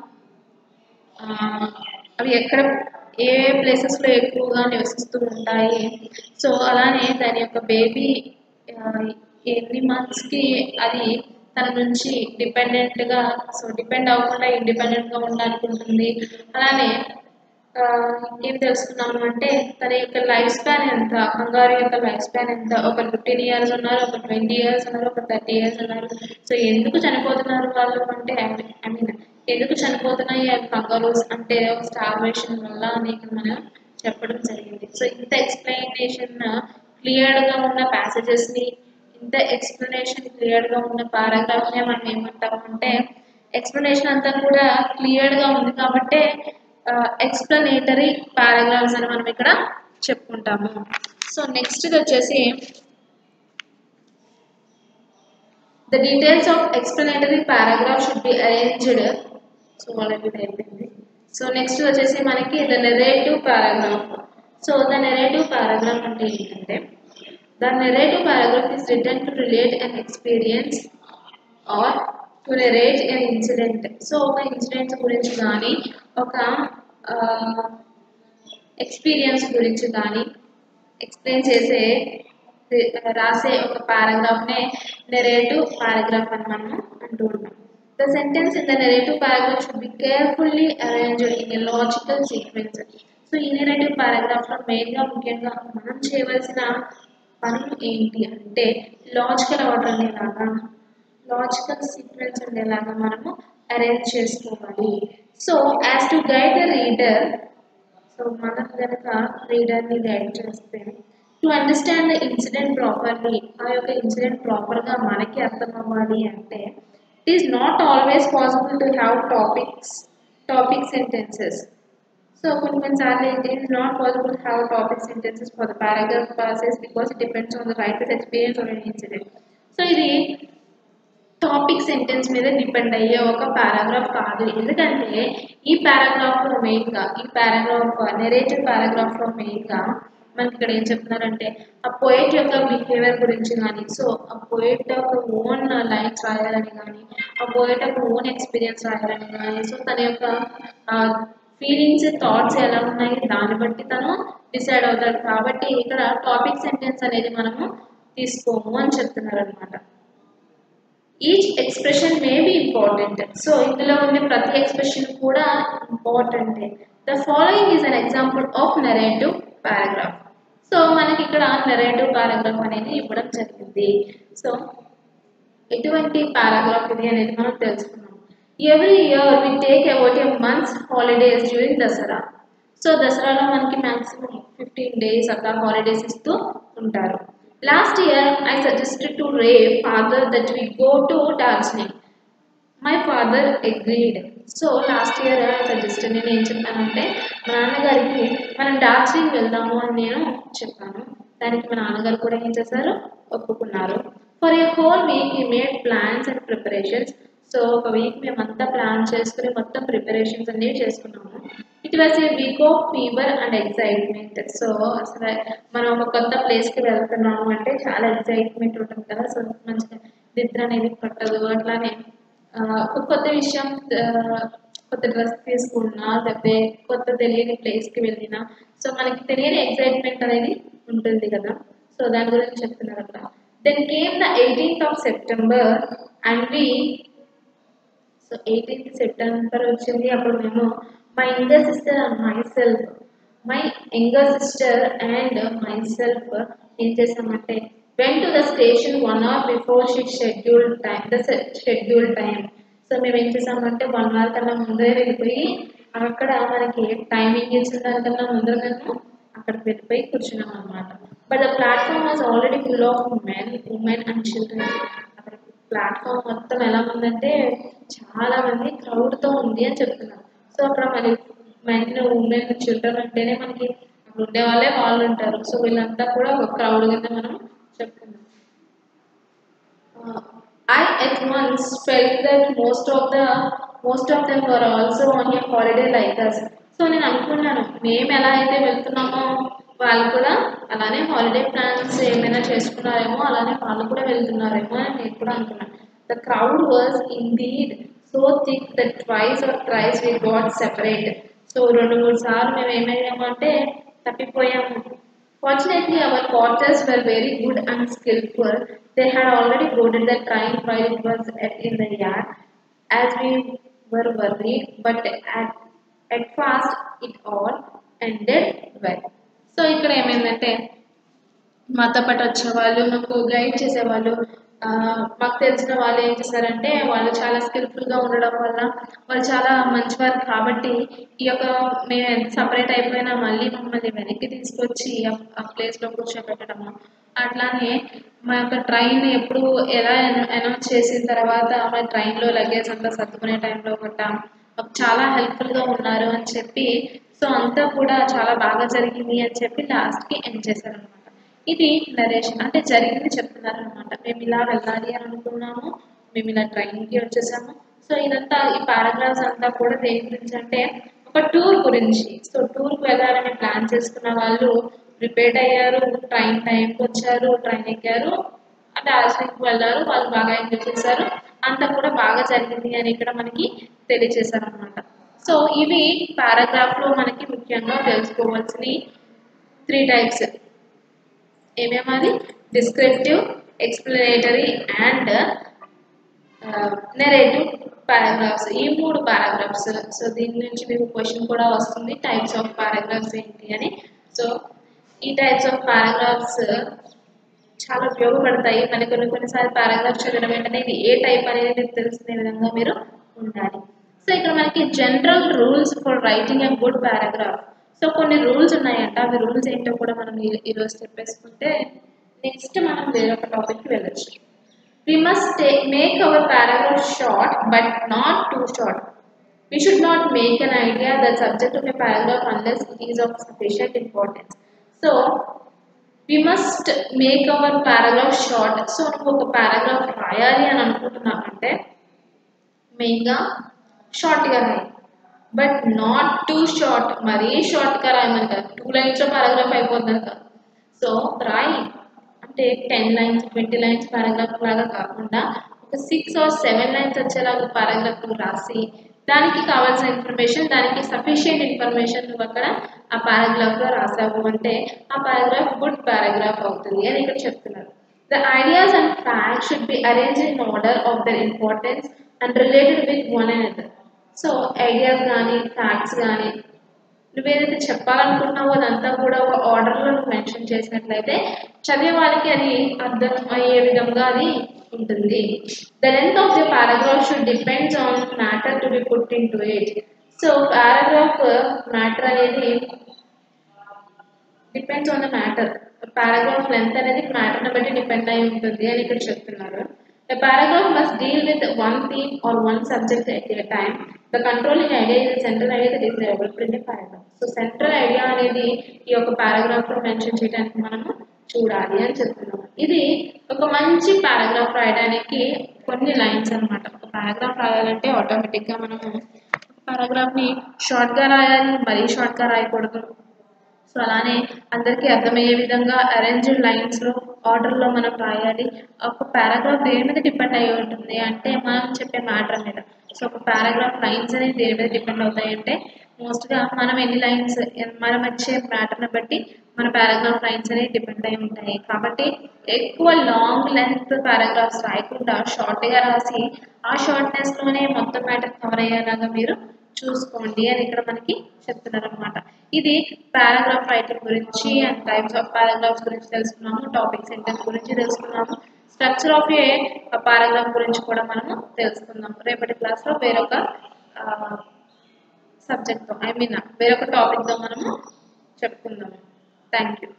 ఆ, అవి ఎక్కడ ఏ ప్లేసెస్ లో ఎక్కువగా నివసిస్తూ ఉంటాయి సో అలానే దాని యొక్క బేబీ ఎన్ని months కి అది తన నుంచి డిపెండెంట్ గా సో డిపెండ్ అవ్వకుండా ఇండిపెండెంట్ గా ఉండాలనుకుంటుంది అలానే ఆ, ఏం తెలుసుకున్నాము అంటే తన యొక్క లైఫ్ స్పాన్ ఎంత కంగారు యొక్క లైఫ్ స్పాన్ ఎంత ఒక ఫిఫ్టీన్ ఇయర్స్ ఉన్నారు ఒక ట్వంటీ ఇయర్స్ ఉన్నారు ఒక థర్టీ ఇయర్స్ ఉన్నారు సో ఎందుకు చనిపోతున్నారు వాళ్ళు అంటే ఐ మీన్ ఎందుకు చనిపోతున్నాయి అవి కంగారూస్ అంటే స్టార్వేషన్ వల్ల అని మనం చెప్పడం జరిగింది సో ఇంత ఎక్స్ప్లెనేషన్ క్లియర్డ్ గా ఉన్న passages ని ఇంత ఎక్స్ప్లెనేషన్ క్లియర్ గా ఉన్న పారాగ్రాఫ్ నే మనం ఏమంటాము అంటే ఎక్స్ప్లెనేషన్ అంతా కూడా క్లియర్ గా ఉంది కాబట్టి ఎక్స్ప్లెనేటరీ పారాగ్రాఫ్స్ అని మనం ఇక్కడ చెప్పుకుంటాము సో నెక్స్ట్ వచ్చేసి The details of explanatory paragraph should be arranged. So వాళ్ళకి ఇది అయిపోయింది సో నెక్స్ట్ వచ్చేసి మనకి the narrative paragraph so the narrative paragraph అంటే ఏంటంటే the narrative paragraph is return to relate an experience or to narrate an incident so ఒక ఇన్సిడెంట్ గురించి కానీ ఒక ఎక్స్పీరియన్స్ గురించి కానీ ఎక్స్ప్లెయిన్ చేసే రాసే ఒక పారాగ్రాఫ్నే నెరేటివ్ పారాగ్రాఫ్ అని మనం అంటూ ఉంటాం the sentence in the narrative paragraph should be carefully arranged in a logical sequence so ఈ నెరేటివ్ పారాగ్రాఫ్లో మెయిన్గా ముఖ్యంగా మనం చేయవలసిన పనులు ఏంటి అంటే లాజికల్ ఆర్డర్ అనేలాగా లాజికల్ సీక్వెన్స్ ఉండేలాగా మనము అరేంజ్ చేసుకోవాలి so as to guide the reader so మనం కనుక రీడర్ని గైడ్ చేస్తే to understand the incident properly ఆ యొక్క ఇన్సిడెంట్ ప్రాపర్గా మనకి అర్థం అవ్వాలి అంటే it is not always possible to have topics topic sentences so కొన్ని కొన్నిసార్లు ఏంటి it is not possible to have topic sentences for the paragraph process because it depends on the writer's experience on incident so ఇది టాపిక్ సెంటెన్స్ మీద డిపెండ్ అయ్యే ఒక పారాగ్రాఫ్ కాదు ఎందుకంటే ఈ పారాగ్రాఫ్లో మెయిన్గా ఈ పారాగ్రాఫ్ నెరేటివ్ పారాగ్రాఫ్లో మెయిన్గా మనకి ఇక్కడ ఏం చెప్తున్నారంటే ఆ పోయిట్ యొక్క బిహేవియర్ గురించి కానీ సో ఆ పోయిట్ యొక్క ఓన్ లైన్స్ రాయాలని కానీ ఆ పోయిట్ యొక్క ఓన్ ఎక్స్పీరియన్స్ రాయాలని కానీ సో తన యొక్క ఫీలింగ్స్ థాట్స్ ఎలా ఉన్నాయి దాన్ని బట్టి తను డిసైడ్ అవుతాడు కాబట్టి ఇక్కడ టాపిక్ సెంటెన్స్ అనేది మనము తీసుకోము అని చెప్తున్నారు అనమాట each expression may be important so ఇందులో ఉండే ప్రతి ఎక్స్ప్రెషన్ కూడా ఇంపార్టెంటే the following is an example of narrative paragraph so మనకి ఇక్కడ నెరేటివ్ పారాగ్రాఫ్ అనేది ఇవ్వడం జరిగింది సో ఎటువంటి పారాగ్రాఫ్ ఇది అనేది మనం తెలుసుకున్నాం every year we take about a months holidays during Dasara so దసరాలో మనకి మ్యాక్సిమం ఫిఫ్టీన్ డేస్ అట్లా హాలిడేస్ ఇస్తూ ఉంటారు last year I suggested to ray father that we go to Darjeeling my father agreed so last year I suggested నేను ఏం చెప్పానంటే మా నాన్నగారికి మనం డార్జిలింగ్ వెళ్దాము అని నేను చెప్పాను దానికి మా నాన్నగారు కూడా ఏం చేశారు ఒప్పుకున్నారు for a whole week we made plans and preparations so ఒక వీక్ మేమంతా ప్లాన్ చేసుకుని మొత్తం ప్రిపరేషన్స్ అనేవి చేసుకున్నాము it was a week of fever and excitement so అసలు మనం ఒక కొత్త ప్లేస్కి వెళ్తున్నాము అంటే చాలా ఎక్సైట్మెంట్ ఉంటుంది కదా సో మంచిగా నిద్ర అనేది పట్టదు అట్లానే ఒక కొత్త విషయం కొత్త డ్రెస్ తీసుకున్నా లేకపోతే కొత్త తెలియని ప్లేస్కి వెళ్ళినా సో మనకి తెలియని ఎక్సైట్మెంట్ అనేది ఉంటుంది కదా సో దాని గురించి చెప్తున్నారు అక్కడ then came the eighteenth of September and we so eighteenth September వచ్చింది అప్పుడు మేము my younger sister and myself my younger sister and myself ఏం చేసామంటే went to the station one hour before she schedule time the schedule time so మేము ఏం చేసామంటే వన్ అవర్ కన్నా ముందే వెళ్ళిపోయి అక్కడ మనకి టైమింగ్ ఇచ్చిన దానికన్నా ముందర మేము అక్కడికి వెళ్ళిపోయి కూర్చున్నాం అనమాట but the platform was already full of men women and children అక్కడ ప్లాట్ఫామ్ మొత్తం ఎలా ఉందంటే చాలా మంది క్రౌడ్తో ఉంది అని చెప్తున్నారు సో అక్కడ మరి మెన్ ఉమెన్ చిల్డ్రన్ అంటేనే మనకి అక్కడ ఉండే వాళ్ళే వాళ్ళు ఉంటారు సో వీళ్ళంతా కూడా ఒక క్రౌడ్ కింద మనం చెప్తున్నాం I at once felt that most of the most of them were also on a holiday like us. So నేను అనుకున్నాను మేము ఎలా అయితే వెళ్తున్నామో వాళ్ళు కూడా అలానే హాలిడే ప్లాన్స్ ఏమైనా చేసుకున్నారేమో అలానే వాళ్ళు కూడా వెళ్తున్నారేమో అని నేను కూడా అనుకున్నాను the crowd was indeed so thick that twice or thrice we got separate so రెండు మూడు సార్లు మేము ఏమయ్యాము అంటే తప్పిపోయాము Fortunately, our porters were very good and skillful. They had already boarded the train while it was at, in the yard, as we were worried, but at, at first it all ended well. So ఇక్కడ ఏమైందంటే మాతో పాటు వచ్చేవాళ్ళు మాకు గైడ్ చేసేవాళ్ళు ఆ, మాకు తెలిసిన వాళ్ళు ఏం చేశారంటే వాళ్ళు చాలా స్కిల్ఫుల్గా ఉండడం వల్ల వాళ్ళు చాలా మంచివారు కాబట్టి ఈ యొక్క మేము సపరేట్ అయిపోయినా మళ్ళీ మమ్మల్ని వెనక్కి తీసుకొచ్చి ఆ- ఆ ప్లేస్లో కూర్చోబెట్టడము అట్లానే మా యొక్క ట్రైన్ ఎప్పుడు ఎలా అనౌన్స్ చేసిన తర్వాత మా ట్రైన్లో లగేజ్ అంతా సర్దుకునే టైంలో గట్ట మాకు చాలా హెల్ప్ఫుల్గా ఉన్నారు అని చెప్పి సో అంతా కూడా చాలా బాగా జరిగింది అని చెప్పి లాస్ట్కి ఎండ్ చేశారనమాట ఇది నరేషన్ అంటే జరిగింది చెప్తున్నారు అనమాట మేము ఇలా వెళ్ళాలి అని అనుకున్నాము మేము ఇలా ట్రైన్కి వచ్చేసాము సో ఇదంతా ఈ పారాగ్రాఫ్స్ అంతా కూడా దేని గురించి అంటే ఒక ఒక టూర్ గురించి సో టూర్కి వెళ్ళాలని ప్లాన్ చేసుకున్న వాళ్ళు ప్రిపేర్డ్ అయ్యారు ట్రైన్ టైంకి వచ్చారు ట్రైన్ ఎక్కారు డార్జిలింగ్కి వెళ్ళారు వాళ్ళు బాగా ఎంజాయ్ చేశారు అంతా కూడా బాగా జరిగింది అని ఇక్కడ మనకి తెలియజేశారు అనమాట సో ఇవి పారాగ్రాఫ్లో మనకి ముఖ్యంగా తెలుసుకోవాల్సిన త్రీ టైప్స్ ఏమేమది descriptive explanatory and narrative paragraphs ఈ మూడు పారాగ్రాఫ్స్ సో దీని నుంచి మీకు క్వశ్చన్ కూడా వస్తుంది టైప్స్ ఆఫ్ పారాగ్రాఫ్స్ ఏంటి అని సో ఈ టైప్స్ ఆఫ్ పారాగ్రాఫ్స్ చాలా ఉపయోగపడతాయి మనకి కొన్ని కొన్నిసార్లు పారాగ్రాఫ్ చదివిన వెంటనే ఇది ఏ టైప్ అనేది మీకు తెలుసుకునే విధంగా మీరు ఉండాలి సో ఇక్కడ మనకి general rules for writing a good paragraph so కొన్ని రూల్స్ ఉన్నాయంట అవి రూల్స్ ఏంటో కూడా మనం ఈ- ఈరోజు చెప్పేసుకుంటే నెక్స్ట్ మనం వేరొక టాపిక్కి వెళ్ళొచ్చు we must take, make our paragraph short but not too short. We should not make an idea the subject of a paragraph unless it is of sufficient importance. So, we must make our paragraph short. So నువ్వు ఒక పారాగ్రాఫ్ రాయాలి అని అనుకుంటున్నావంటే మెయిన్గా షార్ట్గా రాయి బట్ నాట్ టూ షార్ట్ మరీ షార్ట్గా రాయమని కాదు టూ లైన్స్లో పారాగ్రాఫ్ అయిపోతుంది కాదు సో రాయి అంటే ten lines twenty lines paragraph లాగా కాకుండా ఒక సిక్స్ ఆర్ సెవెన్ లైన్స్ వచ్చేలాగా పారాగ్రాఫ్ రాసి దానికి కావాల్సిన ఇన్ఫర్మేషన్ దానికి సఫిషియంట్ ఇన్ఫర్మేషన్ నువ్వు అక్కడ ఆ పారాగ్రాఫ్లో రాసావు అంటే ఆ పారాగ్రాఫ్ గుడ్ పారాగ్రాఫ్ అవుతుంది అని ఇక్కడ చెప్తున్నారు the ideas and facts should be arrange in order of their importance and related with one and other so ideas కానీ ఫ్యాక్ట్స్ కానీ నువ్వేదైతే చెప్పాలనుకుంటున్నావో అదంతా కూడా ఒక ఆర్డర్లో నువ్వు మెన్షన్ చేసినట్లయితే చదివే వాళ్ళకి అది అర్థం అయ్యే విధంగా అది ఉంటుంది the length of the paragraph should depends on matter to be put into it so paragraph matter అనేది depends on the matter paragraph length అనేది మ్యాటర్ని బట్టి డిపెండ్ అయి ఉంటుంది అని ఇక్కడ చెప్తున్నారు The paragraph must deal with one theme or one subject at a time. The controlling idea is the central idea that is developed in a paragraph. So central idea అనేది ఈ యొక్క పారాగ్రాఫ్ లో మెన్షన్ చేయడానికి మనము చూడాలి అని చెప్తున్నాము ఇది ఒక మంచి పారాగ్రాఫ్ రాయడానికి కొన్ని లైన్స్ అన్నమాట ఒక పారాగ్రాఫ్ రాయాలంటే ఆటోమేటిక్ గా మనము పారాగ్రాఫ్ ని షార్ట్ గా రాయాలి మరీ షార్ట్ గా రాయకూడదు సో అలానే అందరికీ అర్థమయ్యే విధంగా అరేంజ్డ్ లైన్స్లో ఆర్డర్లో మనం రాయాలి ఒక పారాగ్రాఫ్ దేని మీద డిపెండ్ అయి ఉంటుంది అంటే మనం చెప్పే మ్యాటర్ మీద సో ఒక పారాగ్రాఫ్ లైన్స్ అనేది దేని మీద డిపెండ్ అవుతాయి అంటే మోస్ట్గా మనం ఎన్ని లైన్స్ మనం వచ్చే మ్యాటర్ని బట్టి మన పారాగ్రాఫ్ లైన్స్ అనేవి డిపెండ్ అయి ఉంటాయి కాబట్టి ఎక్కువ లాంగ్ లెంత్ పారాగ్రాఫ్స్ రాయకుండా షార్ట్గా రాసి ఆ షార్ట్నెస్లోనే మొత్తం మ్యాటర్ కవర్ అయ్యేలాగా మీరు చూసుకోండి అని ఇక్కడ మనకి చెప్తున్నారు అనమాట ఇది పారాగ్రాఫ్ రైటింగ్ గురించి అండ్ టైప్స్ ఆఫ్ పారాగ్రాఫ్స్ గురించి తెలుసుకున్నాము టాపిక్ సెంటెన్స్ గురించి తెలుసుకున్నాము స్ట్రక్చర్ ఆఫ్ ఏ పారాగ్రాఫ్ గురించి కూడా మనము తెలుసుకుందాం రేపటి క్లాస్లో వేరొక సబ్జెక్ట్తో ఐ మీన్ వేరొక టాపిక్తో మనము చెప్పుకుందాము థ్యాంక్ యూ